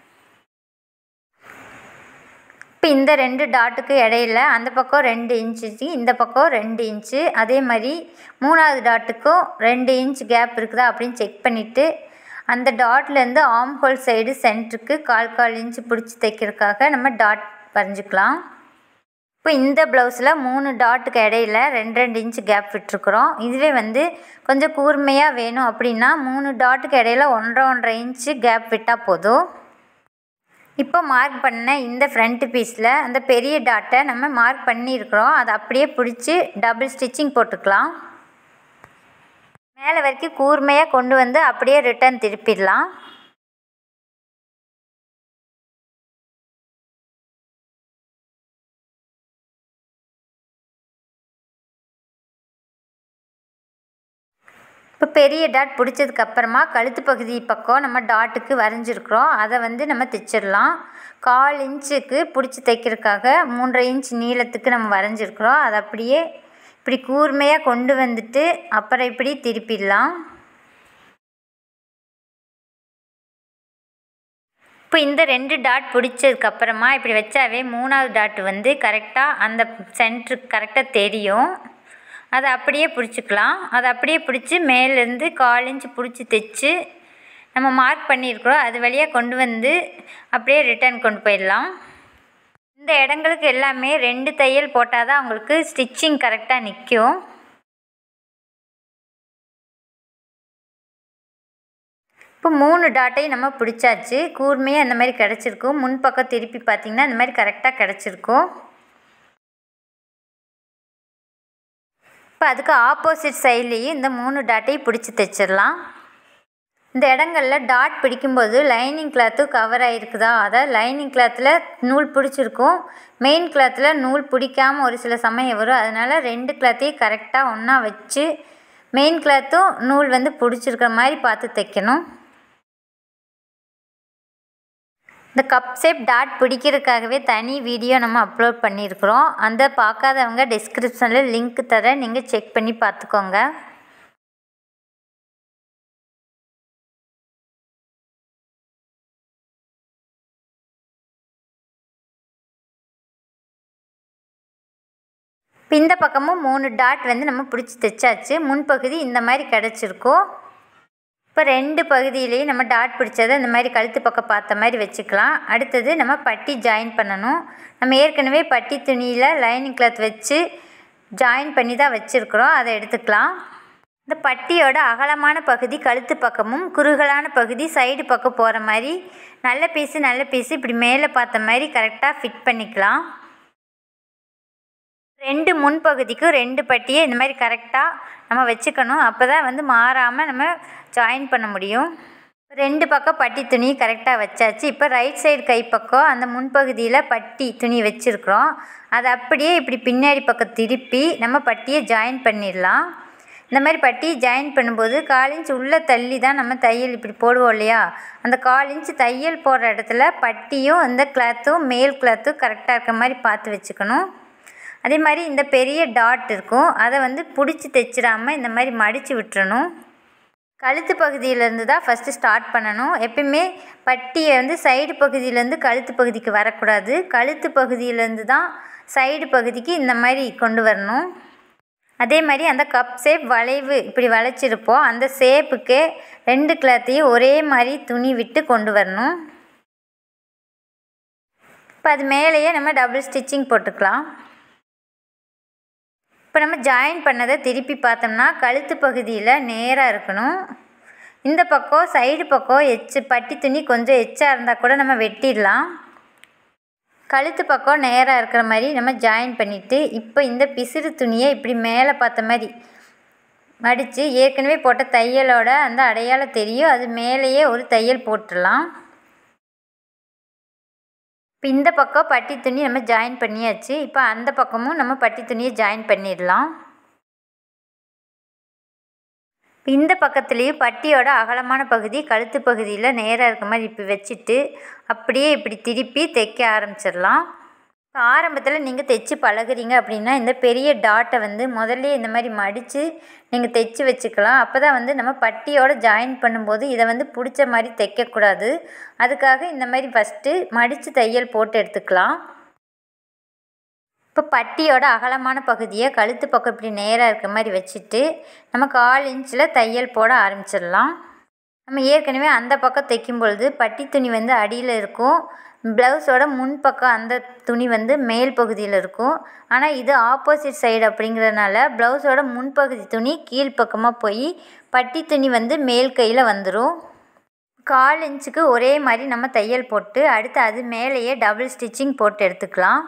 இப்போ இந்த ரெண்டு டாட்டுக்கு இடையில அந்த பக்கம் ரெண்டு இன்ச்சு இந்த பக்கம் ரெண்டு இன்ச்சு அதே மாதிரி மூணாவது டாட்டுக்கும் ரெண்டு இன்ச் கேப் இருக்குதா அப்படின்னு செக் பண்ணிவிட்டு அந்த டாட்லேருந்து ஆம் ஹோல் சைடு சென்டருக்கு கால் கால் இன்ச்சு பிடிச்சி தைக்கிறதுக்காக நம்ம டாட் வரைஞ்சிக்கலாம் இப்போ இந்த ப்ளவுஸில் மூணு டாட்டுக்கு இடையில ரெண்டு ரெண்டு இன்ச் கேப் விட்டுருக்குறோம் இதுவே வந்து கொஞ்சம் கூர்மையாக வேணும் அப்படின்னா மூணு டாட்டுக்கு இடையில ஒன்றரை ஒன்றரை இன்ச்சு கேப் விட்டால் போதும் இப்போ மார்க் பண்ண இந்த ஃப்ரண்ட் பீஸில் அந்த பெரிய டாட்டை நம்ம மார்க் பண்ணியிருக்கிறோம் அதை அப்படியே பிடிச்சி டபுள் ஸ்டிச்சிங் போட்டுக்கலாம் மேலே வரைக்கும் கூர்மையாக கொண்டு வந்து அப்படியே ரிட்டர்ன் திருப்பிடலாம் இப்போ பெரிய டாட் பிடிச்சதுக்கு அப்புறமா கழுத்து பகுதி பக்கம் நம்ம டாட்டுக்கு வரைஞ்சிருக்கிறோம் அதை வந்து நம்ம தைச்சிடலாம் கால் இன்ச்சுக்கு பிடிச்சி தைக்கிறதுக்காக மூன்றரை இன்ச் நீளத்துக்கு நம்ம வரைஞ்சிருக்கிறோம் அதை அப்படியே இப்படி கூர்மையாக கொண்டு வந்துட்டு அப்புறம் இப்படி திருப்பிடலாம் இப்போ இந்த ரெண்டு டாட் பிடிச்சதுக்கப்புறமா இப்படி வச்சாவே மூணாவது டாட் வந்து கரெக்டாக அந்த சென்ட்ருக்கு கரெக்டாக தெரியும் அதை அப்படியே பிடிச்சிக்கலாம் அதை அப்படியே பிடிச்சி மேலேருந்து கால் இன்ச் பிடிச்சி தைச்சு நம்ம மார்க் பண்ணியிருக்கிறோம் அது வழியாக கொண்டு வந்து அப்படியே ரிட்டர்ன் கொண்டு போயிடலாம் இந்த இடங்களுக்கு எல்லாமே ரெண்டு தையல் போட்டால் தான் உங்களுக்கு ஸ்டிச்சிங் கரெக்டாக நிற்கும் இப்போ மூணு டாட்டையும் நம்ம பிடிச்சாச்சு கூர்மையாக அந்த மாதிரி கிடச்சிருக்கும் முன்பக்கம் திருப்பி பார்த்திங்கன்னா இந்த மாதிரி கரெக்டாக கிடச்சிருக்கும் இப்போ அதுக்கு ஆப்போசிட் சைட்லேயும் இந்த மூணு டாட்டையும் பிடிச்சி தைச்சிடலாம் இந்த இடங்களில் டாட் பிடிக்கும்போது லைனிங் கிளாத்து கவர் ஆகிருக்குதா அதாவது லைனிங் கிளாத்தில் நூல் பிடிச்சிருக்கும் மெயின் கிளாத்தில் நூல் பிடிக்காமல் ஒரு சில சமயம் வரும் அதனால் ரெண்டு கிளாத்தையும் கரெக்டாக ஒன்றா வச்சு மெயின் கிளாத்தும் நூல் வந்து பிடிச்சிருக்கிற மாதிரி பார்த்து தைக்கணும் இந்த கப் ஷேப் டாட் பிடிக்கிறதுக்காகவே தனி வீடியோ நம்ம அப்லோட் பண்ணியிருக்கிறோம் அந்த பார்க்காதவங்க டிஸ்கிரிப்ஷனில் லிங்க் தரேன் நீங்கள் செக் பண்ணி பார்த்துக்கோங்க இப்போ இந்த பக்கமும் மூணு டாட் வந்து நம்ம பிடிச்சி தைச்சாச்சு முன்பகுதி இந்த மாதிரி கிடச்சிருக்கோம் இப்போ ரெண்டு பகுதியிலையும் நம்ம டாட் பிடிச்சதை இந்த மாதிரி கழுத்து பக்கம் பார்த்த மாதிரி வச்சுக்கலாம் அடுத்தது நம்ம பட்டி ஜாயின் பண்ணணும் நம்ம ஏற்கனவே பட்டி துணியில் லைனிங் கிளாத் வச்சு ஜாயின் பண்ணி தான் வச்சுருக்குறோம் அதை எடுத்துக்கலாம் இந்த பட்டியோட அகலமான பகுதி கழுத்து பக்கமும் குறுகலான பகுதி சைடு பக்கம் போகிற மாதிரி நல்ல பீஸு நல்ல பீஸு இப்படி மேலே பார்த்த மாதிரி கரெக்டாக ஃபிட் பண்ணிக்கலாம் ரெண்டு முன்பகுதிக்கும் ரெண்டு பட்டியை இந்த மாதிரி கரெக்டாக நம்ம வச்சுக்கணும் அப்போ தான் வந்து மாறாமல் நம்ம ஜாயின் பண்ண முடியும் ரெண்டு பக்கம் பட்டி துணி கரெக்டாக வச்சாச்சு இப்போ ரைட் சைடு கைப்பக்கம் அந்த முன்பகுதியில் பட்டி துணி வச்சுருக்குறோம் அதை அப்படியே இப்படி பின்னாடி பக்கம் திருப்பி நம்ம பட்டியை ஜாயின் பண்ணிடலாம் இந்த மாதிரி பட்டி ஜாயின் பண்ணும்போது கால் இன்ச் உள்ளே தள்ளி தான் நம்ம தையல் இப்படி போடுவோம் இல்லையா அந்த கால் இன்ச் தையல் போடுற இடத்துல பட்டியும் அந்த கிளாத்தும் மேல் கிளாத்தும் கரெக்டாக இருக்க மாதிரி பார்த்து வச்சுக்கணும் அதே மாதிரி இந்த பெரிய டாட் இருக்கும் அதை வந்து பிடிச்சி தைச்சிடாமல் இந்த மாதிரி மடித்து விட்டுறணும் கழுத்து பகுதியிலேருந்து தான் ஃபஸ்ட்டு ஸ்டார்ட் பண்ணணும் எப்பயுமே பட்டியை வந்து சைடு பகுதியிலேருந்து கழுத்து பகுதிக்கு வரக்கூடாது கழுத்து பகுதியிலேருந்து தான் சைடு பகுதிக்கு இந்த மாதிரி கொண்டு வரணும் அதே மாதிரி அந்த கப் ஷேப் வளைவு இப்படி வளைச்சிருப்போம் அந்த ஷேப்புக்கே ரெண்டு கிளாத்தையும் ஒரே மாதிரி துணி விட்டு கொண்டு வரணும் இப்போ அது மேலேயே நம்ம டபுள் ஸ்டிச்சிங் போட்டுக்கலாம் இப்போ நம்ம ஜாயின் பண்ணதை திருப்பி பார்த்தோம்னா கழுத்து பகுதியில் நேராக இருக்கணும் இந்த பக்கம் சைடு பக்கம் எச்சு பட்டி துணி கொஞ்சம் எச்சாக இருந்தால் கூட நம்ம வெட்டிடலாம் கழுத்து பக்கம் நேராக இருக்கிற மாதிரி நம்ம ஜாயின் பண்ணிவிட்டு இப்போ இந்த பிசிறு துணியை இப்படி மேலே பார்த்த மாதிரி மடித்து ஏற்கனவே போட்ட தையலோட அந்த அடையாளம் தெரியும் அது மேலேயே ஒரு தையல் போட்டுடலாம் இப்போ இந்த பக்கம் பட்டி துணி நம்ம ஜாயின் பண்ணியாச்சு இப்போ அந்த பக்கமும் நம்ம பட்டி துணியை ஜாயின் பண்ணிடலாம் இந்த பக்கத்துலேயும் பட்டியோட அகலமான பகுதி கழுத்து பகுதியில் நேராக இருக்க மாதிரி இப்போ வச்சுட்டு அப்படியே இப்படி திருப்பி தைக்க ஆரம்பிச்சிடலாம் இப்போ ஆரம்பத்தில் நீங்கள் தைச்சி பழகுறீங்க அப்படின்னா இந்த பெரிய டாட்டை வந்து முதல்ல இந்த மாதிரி மடித்து நீங்கள் தைச்சி வச்சுக்கலாம் அப்போ தான் வந்து நம்ம பட்டியோட ஜாயின் பண்ணும்போது இதை வந்து பிடிச்ச மாதிரி தைக்கக்கூடாது அதுக்காக இந்த மாதிரி ஃபஸ்ட்டு மடித்து தையல் போட்டு எடுத்துக்கலாம் இப்போ பட்டியோட அகலமான பகுதியை கழுத்து பக்கம் இப்படி நேராக இருக்க மாதிரி வச்சுட்டு நம்ம கால் இன்ச்சில் தையல் போட ஆரம்பிச்சிடலாம் நம்ம ஏற்கனவே அந்த பக்கம் தைக்கும் பொழுது பட்டி துணி வந்து அடியில் இருக்கும் ப்ளவுஸோட முன் பக்கம் அந்த துணி வந்து மேல் பகுதியில் இருக்கும் ஆனால் இது ஆப்போசிட் சைடு அப்படிங்கிறதுனால ப்ளவுஸோட முன்பகுதி துணி கீழ்ப்பக்கமாக போய் பட்டி துணி வந்து மேல் கையில் வந்துடும் கால் இன்ச்சுக்கு ஒரே மாதிரி நம்ம தையல் போட்டு அடுத்து அது மேலேயே டபுள் ஸ்டிச்சிங் போட்டு எடுத்துக்கலாம்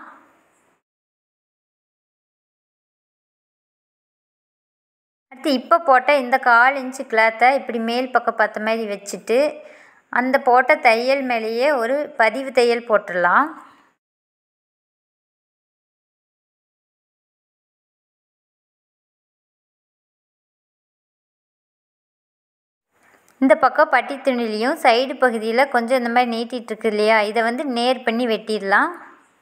அடுத்து இப்போ போட்ட இந்த கால் இன்ச்சு கிளாத்தை இப்படி மேல் பக்கம் பார்த்த மாதிரி வச்சுட்டு அந்த போட்ட தையல் மேலேயே ஒரு பதிவு தையல் போட்டுடலாம் இந்த பக்கம் பட்டி துணிலையும் சைடு பகுதியில் கொஞ்சம் இந்த மாதிரி நீட்டிகிட்டு இருக்கு இல்லையா இதை வந்து நேர் பண்ணி வெட்டிடலாம்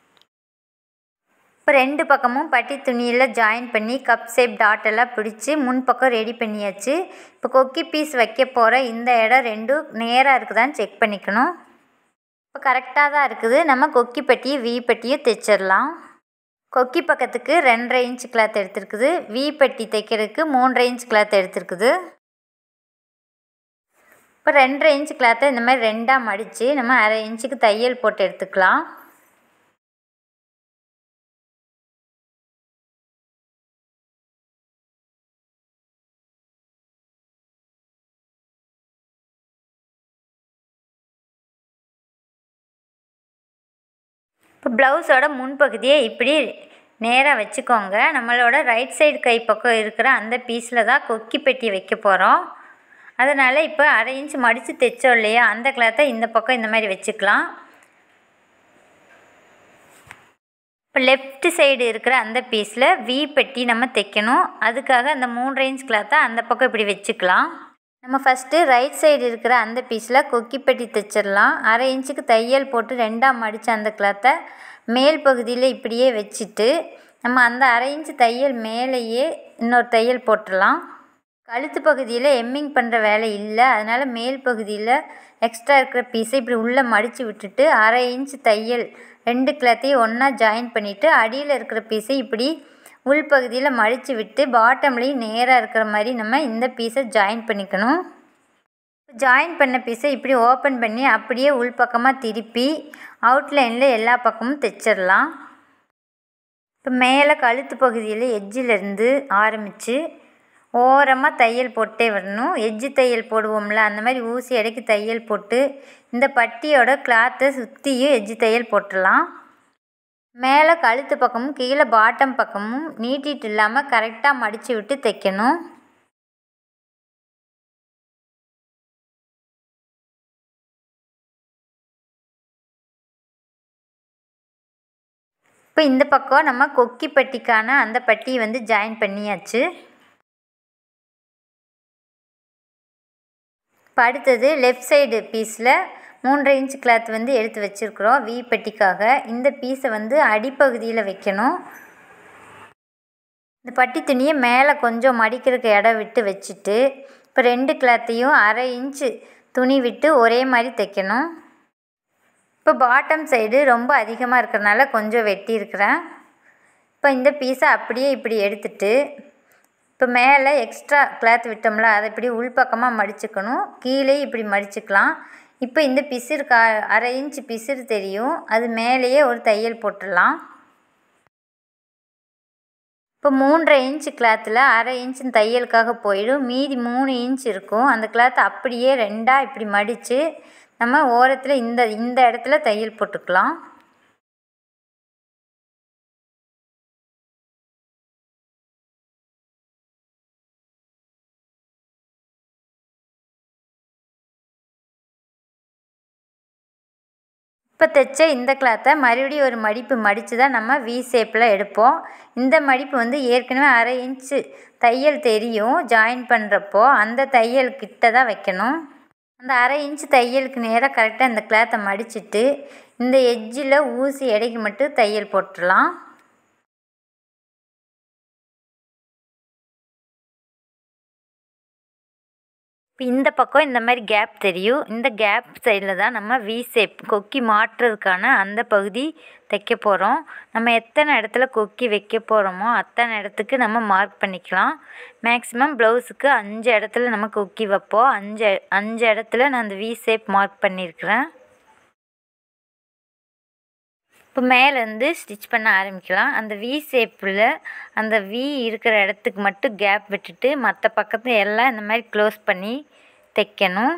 இப்போ ரெண்டு பக்கமும் பட்டி துணியில் ஜாயின் பண்ணி கப் ஷேப் டாட் எல்லாம் பிடிச்சி முன் பக்கம் ரெடி பண்ணியாச்சு இப்போ கொக்கி பீஸ் வைக்க போகிற இந்த இடம் ரெண்டும் நேராக இருக்குதான்னு செக் பண்ணிக்கணும் இப்போ கரெக்டாக தான் இருக்குது நம்ம கொக்கி பட்டியும் வி பட்டியும் தைச்சிடலாம் கொக்கி பக்கத்துக்கு ரெண்டரை இன்ச் கிளாத் எடுத்துருக்குது வி பட்டி தைக்கிறதுக்கு மூன்றரை இன்ச் கிளாத் எடுத்துருக்குது இப்போ ரெண்டரை இன்ச் கிளாத்தை இந்த மாதிரி ரெண்டாக மடித்து நம்ம அரை இன்ச்சுக்கு தையல் போட்டு எடுத்துக்கலாம் இப்போ ப்ளவுஸோட முன்பகுதியை இப்படி நேராக வச்சுக்கோங்க நம்மளோட ரைட் சைடு கை பக்கம் இருக்கிற அந்த பீஸில் தான் கொக்கி பெட்டி வைக்க போகிறோம் அதனால் இப்போ அரை இன்ச் மடித்து தைச்சோம் இல்லையா அந்த கிளாத்தை இந்த பக்கம் இந்த மாதிரி வச்சுக்கலாம் இப்போ லெஃப்ட் சைடு இருக்கிற அந்த பீஸில் வி பெட்டி நம்ம தைக்கணும் அதுக்காக அந்த மூன்றரை இன்ச் கிளாத்தை அந்த பக்கம் இப்படி வச்சுக்கலாம் நம்ம ஃபஸ்ட்டு ரைட் சைடு இருக்கிற அந்த பீஸில் கொக்கி பெட்டி தைச்சிடலாம் அரை இன்ச்சுக்கு தையல் போட்டு ரெண்டாக மடித்த அந்த கிளாத்தை மேல் பகுதியில் இப்படியே வச்சுட்டு நம்ம அந்த அரை இன்ச்சு தையல் மேலேயே இன்னொரு தையல் போட்டுடலாம் கழுத்து பகுதியில் எம்மிங் பண்ணுற வேலை இல்லை அதனால் மேல் பகுதியில் எக்ஸ்ட்ரா இருக்கிற பீஸை இப்படி உள்ளே மடித்து விட்டுட்டு அரை இன்ச் தையல் ரெண்டு கிளாத்தையும் ஒன்றா ஜாயின் பண்ணிவிட்டு அடியில் இருக்கிற பீஸை இப்படி உள்பகுதியில் மடித்து விட்டு பாட்டம்லேயும் நேராக இருக்கிற மாதிரி நம்ம இந்த பீஸை ஜாயின் பண்ணிக்கணும் ஜாயின் பண்ண பீஸை இப்படி ஓப்பன் பண்ணி அப்படியே உள்பக்கமாக திருப்பி அவுட்லைனில் எல்லா பக்கமும் தைச்சிடலாம் இப்போ மேலே கழுத்து பகுதியில் எட்ஜிலேருந்து ஆரம்பித்து ஓரமாக தையல் போட்டே வரணும் எட்ஜு தையல் போடுவோம்ல அந்த மாதிரி ஊசி இடைக்கு தையல் போட்டு இந்த பட்டியோட கிளாத்தை சுற்றியும் எட்ஜு தையல் போட்டுடலாம் மேலே கழுத்து பக்கமும் கீழே பாட்டம் பக்கமும் நீட்டிட்டு இல்லாமல் கரெக்டாக மடித்து விட்டு தைக்கணும் இப்போ இந்த பக்கம் நம்ம கொக்கி பட்டிக்கான அந்த பட்டியை வந்து ஜாயின் பண்ணியாச்சு இப்போ அடுத்தது லெஃப்ட் சைடு பீஸில் மூன்றரை இன்ச் கிளாத் வந்து எடுத்து வச்சுருக்குறோம் வி பட்டிக்காக இந்த பீஸை வந்து அடிப்பகுதியில் வைக்கணும் இந்த பட்டி துணியை மேலே கொஞ்சம் மடிக்கிறதுக்கு இடம் விட்டு வச்சுட்டு இப்போ ரெண்டு கிளாத்தையும் அரை இன்ச்சு துணி விட்டு ஒரே மாதிரி தைக்கணும் இப்போ பாட்டம் சைடு ரொம்ப அதிகமாக இருக்கிறனால கொஞ்சம் வெட்டியிருக்கிறேன் இப்போ இந்த பீஸை அப்படியே இப்படி எடுத்துட்டு இப்போ மேலே எக்ஸ்ட்ரா கிளாத் விட்டோம்ல அதை இப்படி உள்பக்கமாக மடிச்சுக்கணும் கீழே இப்படி மடிச்சுக்கலாம் இப்போ இந்த பிசிறு கா அரை இன்ச் பிசிறு தெரியும் அது மேலேயே ஒரு தையல் போட்டுடலாம் இப்போ மூன்றரை இன்ச் கிளாத்தில் அரை இன்ச் தையலுக்காக போயிடும் மீதி மூணு இன்ச் இருக்கும் அந்த கிளாத் அப்படியே ரெண்டாக இப்படி மடித்து நம்ம ஓரத்தில் இந்த இந்த இடத்துல தையல் போட்டுக்கலாம் இப்போ தைச்ச இந்த கிளாத்தை மறுபடியும் ஒரு மடிப்பு மடித்து தான் நம்ம வி ஷேப்பில் எடுப்போம் இந்த மடிப்பு வந்து ஏற்கனவே அரை இன்ச்சு தையல் தெரியும் ஜாயின் பண்ணுறப்போ அந்த தையல் கிட்ட தான் வைக்கணும் அந்த அரை இன்ச்சு தையலுக்கு நேராக கரெக்டாக இந்த கிளாத்தை மடிச்சுட்டு இந்த எட்ஜில் ஊசி எடைக்கு மட்டும் தையல் போட்டுடலாம் இப்போ இந்த பக்கம் இந்த மாதிரி கேப் தெரியும் இந்த கேப் சைடில் தான் நம்ம வி ஷேப் கொக்கி மாட்டுறதுக்கான அந்த பகுதி தைக்க போகிறோம் நம்ம எத்தனை இடத்துல கொக்கி வைக்க போகிறோமோ அத்தனை இடத்துக்கு நம்ம மார்க் பண்ணிக்கலாம் மேக்ஸிமம் ப்ளவுஸுக்கு அஞ்சு இடத்துல நம்ம கொக்கி வைப்போம் அஞ்சு அஞ்சு இடத்துல நான் அந்த வி ஷேப் மார்க் பண்ணியிருக்கிறேன் இப்போ மேலேருந்து ஸ்டிச் பண்ண ஆரம்பிக்கலாம் அந்த வி ஷேப்பில் அந்த வி இருக்கிற இடத்துக்கு மட்டும் கேப் விட்டுட்டு மற்ற பக்கத்தை எல்லாம் இந்த மாதிரி க்ளோஸ் பண்ணி தைக்கணும்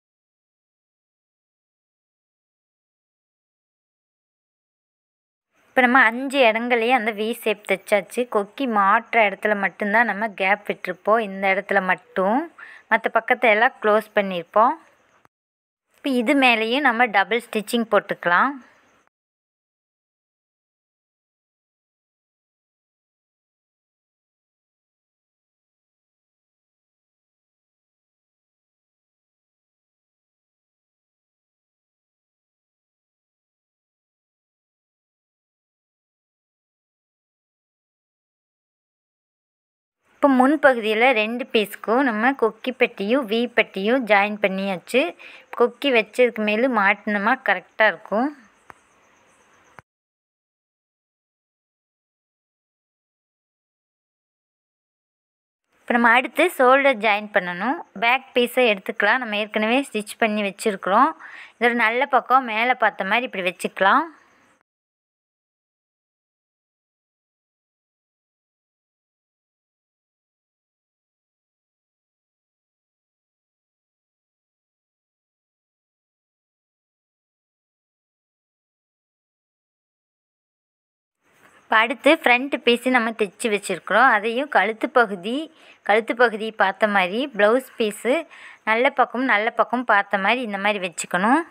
இப்போ இப்போ நம்ம அஞ்சு இடங்களையும் அந்த வி ஷேப் தைச்சாச்சு கொக்கி மாட்டுற இடத்துல மட்டும்தான் நம்ம கேப் விட்டுருப்போம் இந்த இடத்துல மட்டும் மற்ற பக்கத்தை எல்லாம் க்ளோஸ் பண்ணியிருப்போம் இப்போ இது மேலேயும் நம்ம டபுள் ஸ்டிச்சிங் போட்டுக்கலாம் இப்போ முன்பகுதியில் ரெண்டு பீஸ்க்கும் நம்ம கொக்கி பெட்டியும் வி பெட்டியும் ஜாயின் பண்ணியாச்சு கொக்கி வச்சதுக்கு மேலே மாட்டினோமா கரெக்டாக இருக்கும் இப்போ நம்ம அடுத்து ஷோல்டர் ஜாயின் பண்ணணும் பேக் பீஸை எடுத்துக்கலாம் நம்ம ஏற்கனவே ஸ்டிச் பண்ணி வச்சுருக்குறோம் இதோட நல்ல பக்கம் மேலே பார்த்த மாதிரி இப்படி வச்சுக்கலாம் இப்போ அடுத்து ஃப்ரண்ட் பீஸு நம்ம தைச்சி வச்சுருக்குறோம் அதையும் கழுத்து பகுதி கழுத்து பகுதி பார்த்த மாதிரி ப்ளவுஸ் பீஸு நல்ல பக்கம் நல்ல பக்கம் பார்த்த மாதிரி இந்த மாதிரி வச்சுக்கணும்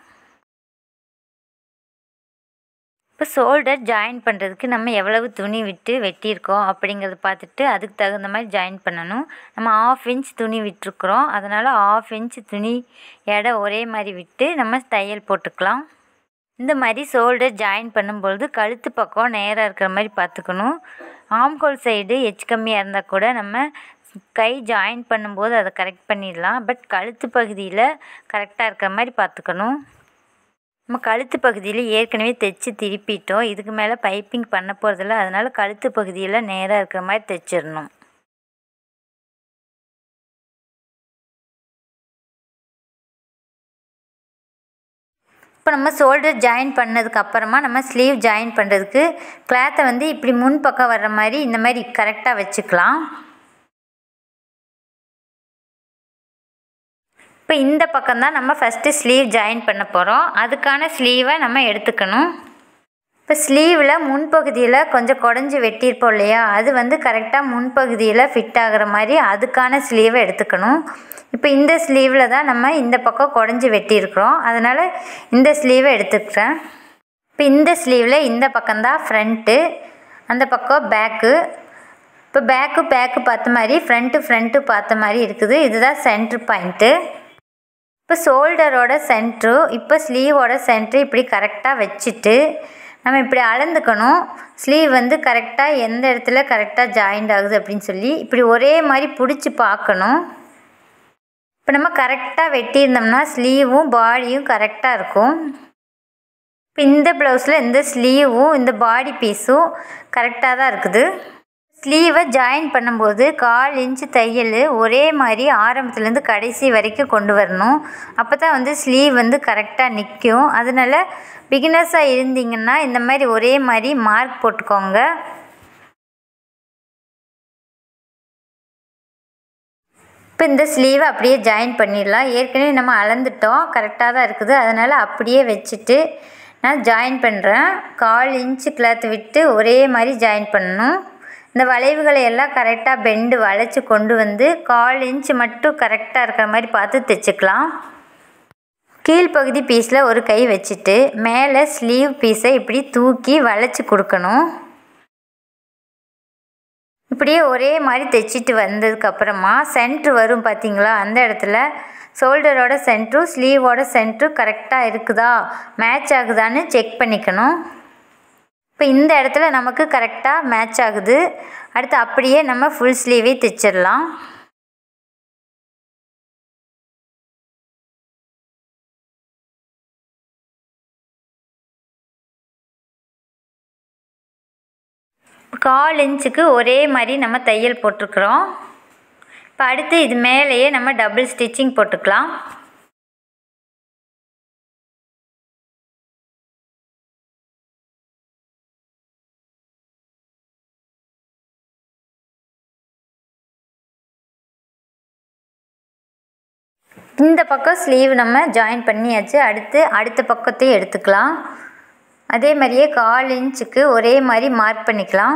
இப்போ ஷோல்டர் ஜாயின் பண்ணுறதுக்கு நம்ம எவ்வளவு துணி விட்டு வெட்டியிருக்கோம் அப்படிங்கிறத பார்த்துட்டு அதுக்கு தகுந்த மாதிரி ஜாயின் பண்ணணும் நம்ம ஆஃப் இன்ச் துணி விட்டுருக்குறோம் அதனால் ஆஃப் இன்ச் துணி எடை ஒரே மாதிரி விட்டு நம்ம தையல் போட்டுக்கலாம் இந்த மாதிரி ஷோல்டர் ஜாயின் பண்ணும்பொழுது கழுத்து பக்கம் நேராக இருக்கிற மாதிரி பார்த்துக்கணும் ஆம்கோல் சைடு எச் கம்மியாக இருந்தால் கூட நம்ம கை ஜாயின் பண்ணும்போது அதை கரெக்ட் பண்ணிடலாம் பட் கழுத்து பகுதியில் கரெக்டாக இருக்கிற மாதிரி பார்த்துக்கணும் நம்ம கழுத்து பகுதியில் ஏற்கனவே தைச்சி திருப்பிட்டோம் இதுக்கு மேலே பைப்பிங் பண்ண போகிறதில்ல அதனால் கழுத்து பகுதியில் நேராக இருக்கிற மாதிரி தைச்சிடணும் இப்போ நம்ம ஷோல்டர் ஜாயின் பண்ணதுக்கு அப்புறமா நம்ம ஸ்லீவ் ஜாயின் பண்ணுறதுக்கு கிளாத்தை வந்து இப்படி முன் பக்கம் வர்ற மாதிரி இந்த மாதிரி கரெக்டாக வச்சுக்கலாம் இப்போ இந்த பக்கம் தான் நம்ம ஃபஸ்ட்டு ஸ்லீவ் ஜாயின் பண்ண போகிறோம் அதுக்கான ஸ்லீவை நம்ம எடுத்துக்கணும் இப்போ ஸ்லீவில் முன்பகுதியில் கொஞ்சம் குடஞ்சி வெட்டியிருப்போம் இல்லையா அது வந்து கரெக்டாக முன்பகுதியில் ஃபிட் ஆகிற மாதிரி அதுக்கான ஸ்லீவை எடுத்துக்கணும் இப்போ இந்த ஸ்லீவில் தான் நம்ம இந்த பக்கம் குடஞ்சி வெட்டியிருக்கிறோம் அதனால் இந்த ஸ்லீவை எடுத்துக்கிறேன் இப்போ இந்த ஸ்லீவில் இந்த பக்கம்தான் ஃப்ரண்ட்டு அந்த பக்கம் பேக்கு இப்போ பேக்கு பேக்கு பார்த்த மாதிரி ஃப்ரண்ட்டு ஃப்ரண்ட்டு பார்த்த மாதிரி இருக்குது இதுதான் சென்ட்ரு பாயிண்ட்டு இப்போ ஷோல்டரோட சென்ட்ரு இப்போ ஸ்லீவோட சென்ட்ரு இப்படி கரெக்டாக வச்சுட்டு நம்ம இப்படி அளந்துக்கணும் ஸ்லீவ் வந்து கரெக்டாக எந்த இடத்துல கரெக்டாக ஜாயிண்ட் ஆகுது அப்படின்னு சொல்லி இப்படி ஒரே மாதிரி பிடிச்சி பார்க்கணும் இப்போ நம்ம கரெக்டாக வெட்டியிருந்தோம்னா ஸ்லீவும் பாடியும் கரெக்டாக இருக்கும் இப்போ இந்த ப்ளவுஸில் இந்த ஸ்லீவும் இந்த பாடி பீஸும் கரெக்டாக தான் இருக்குது ஸ்லீவை ஜாயின் பண்ணும்போது கால் இன்ச்சு தையல் ஒரே மாதிரி ஆரம்பத்துலேருந்து கடைசி வரைக்கும் கொண்டு வரணும் அப்போ தான் வந்து ஸ்லீவ் வந்து கரெக்டாக நிற்கும் அதனால் பிகினர்ஸாக இருந்தீங்கன்னா இந்த மாதிரி ஒரே மாதிரி மார்க் போட்டுக்கோங்க இப்போ இந்த ஸ்லீவை அப்படியே ஜாயின் பண்ணிடலாம் ஏற்கனவே நம்ம அளந்துட்டோம் கரெக்டாக தான் இருக்குது அதனால் அப்படியே வச்சுட்டு நான் ஜாயின் பண்ணுறேன் கால் இன்ச்சு கிளாத் விட்டு ஒரே மாதிரி ஜாயின் பண்ணணும் இந்த வளைவுகளை எல்லாம் கரெக்டாக பெண்டு வளைச்சி கொண்டு வந்து கால் இன்ச்சு மட்டும் கரெக்டாக இருக்கிற மாதிரி பார்த்து தைச்சிக்கலாம் கீழ்ப்பகுதி பீஸில் ஒரு கை வச்சுட்டு மேலே ஸ்லீவ் பீஸை இப்படி தூக்கி வளைச்சி கொடுக்கணும் இப்படியே ஒரே மாதிரி தைச்சிட்டு வந்ததுக்கப்புறமா சென்ட்ரு வரும் பார்த்தீங்களா அந்த இடத்துல ஷோல்டரோட சென்ட்ரும் ஸ்லீவோட சென்ட்ரும் கரெக்டாக இருக்குதா மேட்ச் ஆகுதான்னு செக் பண்ணிக்கணும் இப்போ இந்த இடத்துல நமக்கு கரெக்டாக மேட்ச் ஆகுது அடுத்து அப்படியே நம்ம ஃபுல் ஸ்லீவே தைச்சிடலாம் கால் இன்ச்சுக்கு ஒரே மாதிரி நம்ம தையல் போட்டிருக்கிறோம் இப்போ அடுத்து இது மேலேயே நம்ம டபுள் ஸ்டிச்சிங் போட்டுக்கலாம் இந்த பக்கம் ஸ்லீவ் நம்ம ஜாயின் பண்ணியாச்சு அடுத்து அடுத்த பக்கத்தையும் எடுத்துக்கலாம் அதே மாதிரியே கால் இன்ச்சுக்கு ஒரே மாதிரி மார்க் பண்ணிக்கலாம்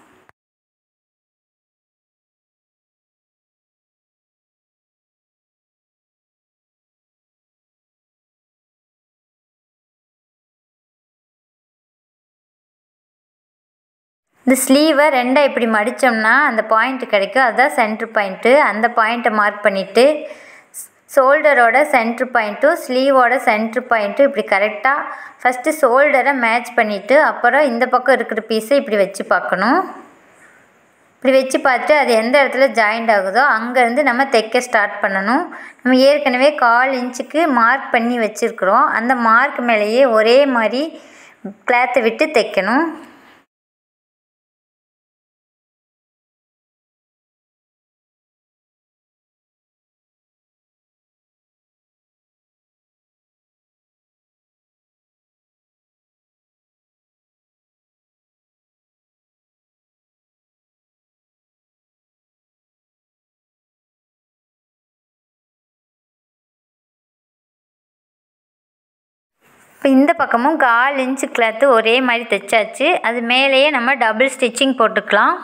இந்த ஸ்லீவை ரெண்டாக இப்படி மடித்தோம்னா அந்த பாயிண்ட் கிடைக்கும் அதுதான் சென்ட்ரு பாயிண்ட்டு அந்த பாயிண்ட்டை மார்க் பண்ணிவிட்டு ஷோல்டரோட சென்ட்ரு பாயிண்ட்டும் ஸ்லீவோட சென்ட்ரு பாயிண்ட்டும் இப்படி கரெக்டாக ஃபஸ்ட்டு ஷோல்டரை மேட்ச் பண்ணிவிட்டு அப்புறம் இந்த பக்கம் இருக்கிற பீஸை இப்படி வச்சு பார்க்கணும் இப்படி வச்சு பார்த்துட்டு அது எந்த இடத்துல ஜாயிண்ட் ஆகுதோ அங்கேருந்து நம்ம தைக்க ஸ்டார்ட் பண்ணணும் நம்ம ஏற்கனவே கால் இன்ச்சுக்கு மார்க் பண்ணி வச்சுருக்குறோம் அந்த மார்க் மேலேயே ஒரே மாதிரி கிளாத்தை விட்டு தைக்கணும் இப்போ இந்த பக்கமும் கால் இன்ச்சு கிளாத்து ஒரே மாதிரி தைச்சாச்சு அது மேலேயே நம்ம டபுள் ஸ்டிச்சிங் போட்டுக்கலாம்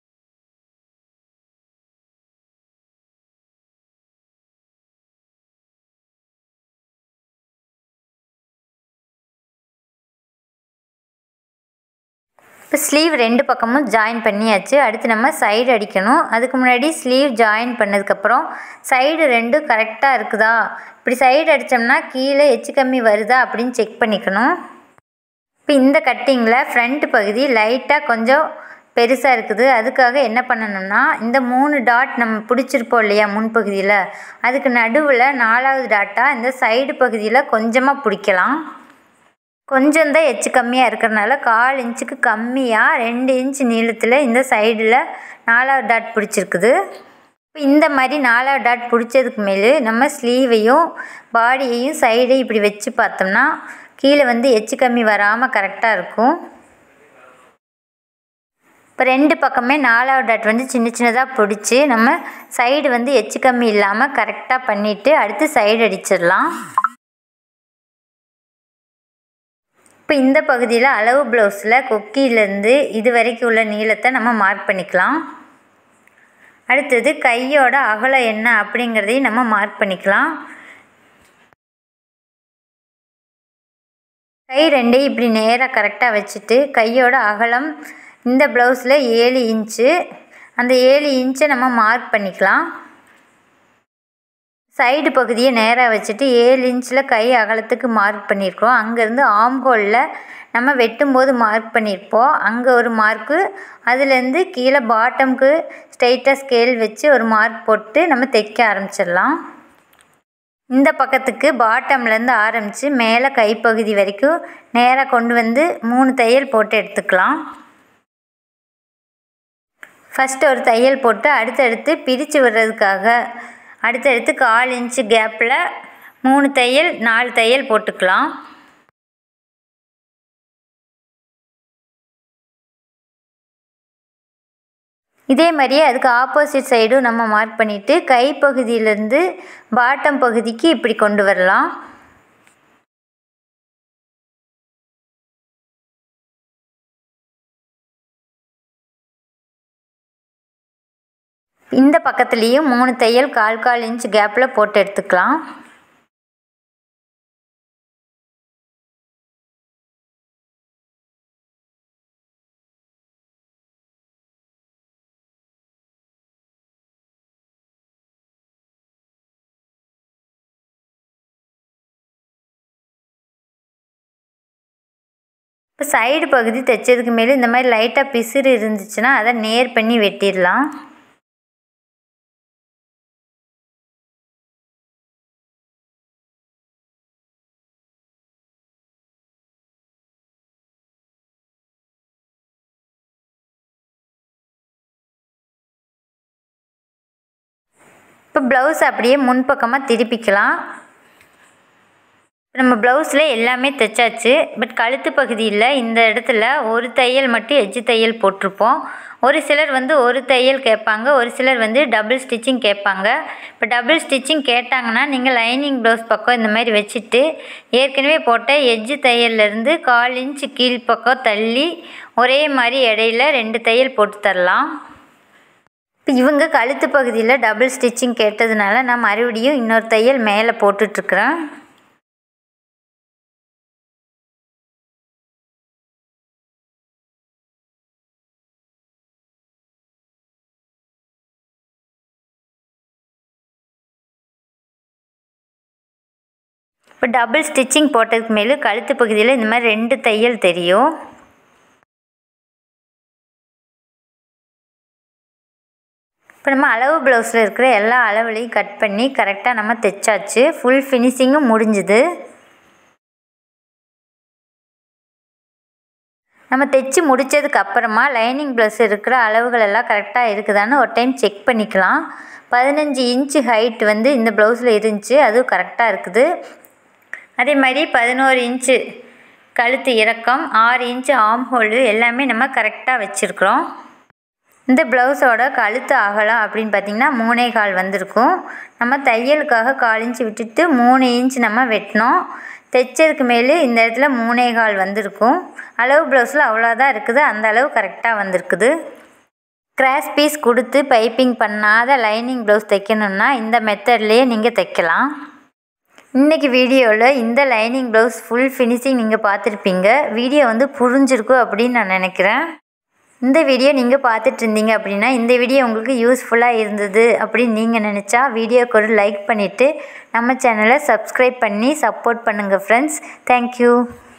இப்போ ஸ்லீவ் ரெண்டு பக்கமும் ஜாயின் பண்ணியாச்சு அடுத்து நம்ம சைடு அடிக்கணும் அதுக்கு முன்னாடி ஸ்லீவ் ஜாயின் பண்ணதுக்கப்புறம் சைடு ரெண்டும் கரெக்டாக இருக்குதா இப்படி சைடு அடித்தோம்னா கீழே எச்சு கம்மி வருதா அப்படின்னு செக் பண்ணிக்கணும் இப்போ இந்த கட்டிங்கில் ஃப்ரண்ட் பகுதி லைட்டாக கொஞ்சம் பெருசாக இருக்குது அதுக்காக என்ன பண்ணணும்னா இந்த மூணு டாட் நம்ம பிடிச்சிருப்போம் இல்லையா முன்பகுதியில் அதுக்கு நடுவில் நாலாவது டாட்டாக இந்த சைடு பகுதியில் கொஞ்சமாக பிடிக்கலாம் கொஞ்சம் தான் எச்சு கம்மியாக இருக்கிறனால கால் இன்ச்சுக்கு கம்மியாக ரெண்டு இன்ச் நீளத்தில் இந்த சைடில் நாலாவது டாட் பிடிச்சிருக்குது இப்போ இந்த மாதிரி நாலாவது டாட் பிடிச்சதுக்கு மேலே நம்ம ஸ்லீவையும் பாடியையும் சைடையும் இப்படி வச்சு பார்த்தோம்னா கீழே வந்து எச்சு கம்மி வராமல் கரெக்டாக இருக்கும் இப்போ ரெண்டு பக்கமே நாலாவது டாட் வந்து சின்ன சின்னதாக பிடிச்சி நம்ம சைடு வந்து எச்சு கம்மி இல்லாமல் கரெக்டாக பண்ணிவிட்டு அடுத்து சைடு அடிச்சிடலாம் இப்போ இந்த பகுதியில் அளவு ப்ளவுஸில் கொக்கியிலேருந்து இது வரைக்கும் உள்ள நீளத்தை நம்ம மார்க் பண்ணிக்கலாம் அடுத்தது கையோட அகலம் என்ன அப்படிங்கிறதையும் நம்ம மார்க் பண்ணிக்கலாம் கை ரெண்டையும் இப்படி நேராக கரெக்டாக வச்சுட்டு கையோட அகலம் இந்த ப்ளவுஸில் ஏழு இன்ச்சு அந்த ஏழு இன்ச்சை நம்ம மார்க் பண்ணிக்கலாம் சைடு பகுதியை நேராக வச்சுட்டு ஏழு இன்ச்சில் கை அகலத்துக்கு மார்க் பண்ணியிருக்கோம் அங்கேருந்து ஆம்ஹோலில் நம்ம வெட்டும்போது மார்க் பண்ணியிருப்போம் அங்கே ஒரு மார்க்கு அதுலேருந்து கீழே பாட்டம்க்கு ஸ்ட்ரைட்டாக ஸ்கேல் வச்சு ஒரு மார்க் போட்டு நம்ம தைக்க ஆரம்பிச்சிடலாம் இந்த பக்கத்துக்கு பாட்டம்லேருந்து ஆரம்பித்து மேலே கைப்பகுதி வரைக்கும் நேராக கொண்டு வந்து மூணு தையல் போட்டு எடுத்துக்கலாம் ஃபஸ்ட்டு ஒரு தையல் போட்டு அடுத்தடுத்து பிரித்து விடுறதுக்காக அடுத்தடுத்து கால் இன்ச்சு கேப்பில் மூணு தையல் நாலு தையல் போட்டுக்கலாம் இதே மாதிரியே அதுக்கு ஆப்போசிட் சைடும் நம்ம மார்க் பண்ணிவிட்டு கைப்பகுதியிலேருந்து பாட்டம் பகுதிக்கு இப்படி கொண்டு வரலாம் இந்த பக்கத்துலேயும் மூணு தையல் கால் கால் இன்ச் கேப்பில் போட்டு எடுத்துக்கலாம் இப்போ சைடு பகுதி தைச்சதுக்கு மேலே இந்த மாதிரி லைட்டாக பிசுறு இருந்துச்சுன்னா அதை நேர் பண்ணி வெட்டிடலாம் இப்போ ப்ளவுஸ் அப்படியே முன்பக்கமாக திருப்பிக்கலாம் நம்ம ப்ளவுஸில் எல்லாமே தைச்சாச்சு பட் கழுத்து பகுதியில் இந்த இடத்துல ஒரு தையல் மட்டும் எஜ்ஜு தையல் போட்டிருப்போம் ஒரு சிலர் வந்து ஒரு தையல் கேட்பாங்க ஒரு சிலர் வந்து டபுள் ஸ்டிச்சிங் கேட்பாங்க இப்போ டபுள் ஸ்டிச்சிங் கேட்டாங்கன்னா நீங்கள் லைனிங் ப்ளவுஸ் பக்கம் இந்த மாதிரி வச்சுட்டு ஏற்கனவே போட்ட எஜ்ஜு தையல்லேருந்து கால் இன்ச் கீழ் பக்கம் தள்ளி ஒரே மாதிரி இடையில ரெண்டு தையல் போட்டு தரலாம் இப்போ இவங்க கழுத்து பகுதியில் டபுள் ஸ்டிச்சிங் கேட்டதுனால நான் மறுபடியும் இன்னொரு தையல் மேலே போட்டுட்ருக்குறேன் இப்போ டபுள் ஸ்டிச்சிங் போட்டதுக்கு மேலே கழுத்து பகுதியில் இந்த மாதிரி ரெண்டு தையல் தெரியும் இப்போ நம்ம அளவு ப்ளவுஸில் இருக்கிற எல்லா அளவுலையும் கட் பண்ணி கரெக்டாக நம்ம தைச்சாச்சு ஃபுல் ஃபினிஷிங்கும் முடிஞ்சுது நம்ம தைச்சி முடித்ததுக்கு அப்புறமா லைனிங் ப்ளவுஸ் இருக்கிற அளவுகள் எல்லாம் கரெக்டாக இருக்குதான்னு ஒரு டைம் செக் பண்ணிக்கலாம் பதினஞ்சு இன்ச்சு ஹைட் வந்து இந்த ப்ளவுஸில் இருந்துச்சு அதுவும் கரெக்டாக இருக்குது அதே மாதிரி பதினோரு இன்ச்சு கழுத்து இறக்கம் ஆறு இன்ச்சு ஆம் ஹோல்டு எல்லாமே நம்ம கரெக்டாக வச்சுருக்குறோம் இந்த ப்ளவுஸோட கழுத்து அகலம் அப்படின்னு பார்த்திங்கன்னா மூணே கால் வந்திருக்கும் நம்ம தையலுக்காக கால் இன்ச்சு விட்டுட்டு மூணு இன்ச் நம்ம வெட்டினோம் தைச்சதுக்கு மேலே இந்த இடத்துல மூணே கால் வந்திருக்கும் அளவு ப்ளவுஸில் அவ்வளோதான் இருக்குது அந்த அளவு கரெக்டாக வந்திருக்குது கிராஸ் பீஸ் கொடுத்து பைப்பிங் பண்ணாத லைனிங் ப்ளவுஸ் தைக்கணுன்னா இந்த மெத்தட்லேயே நீங்கள் தைக்கலாம் இன்றைக்கி வீடியோவில் இந்த லைனிங் ப்ளவுஸ் ஃபுல் ஃபினிஷிங் நீங்கள் பார்த்துருப்பீங்க வீடியோ வந்து புரிஞ்சிருக்கும் அப்படின்னு நான் நினைக்கிறேன் இந்த வீடியோ நீங்கள் பார்த்துட்டு இருந்தீங்க அப்படின்னா இந்த வீடியோ உங்களுக்கு யூஸ்ஃபுல்லாக இருந்தது அப்படின்னு நீங்கள் நினச்சா வீடியோக்கு ஒரு லைக் பண்ணிவிட்டு நம்ம சேனலை சப்ஸ்கிரைப் பண்ணி சப்போர்ட் பண்ணுங்கள் ஃப்ரெண்ட்ஸ் தேங்க்யூ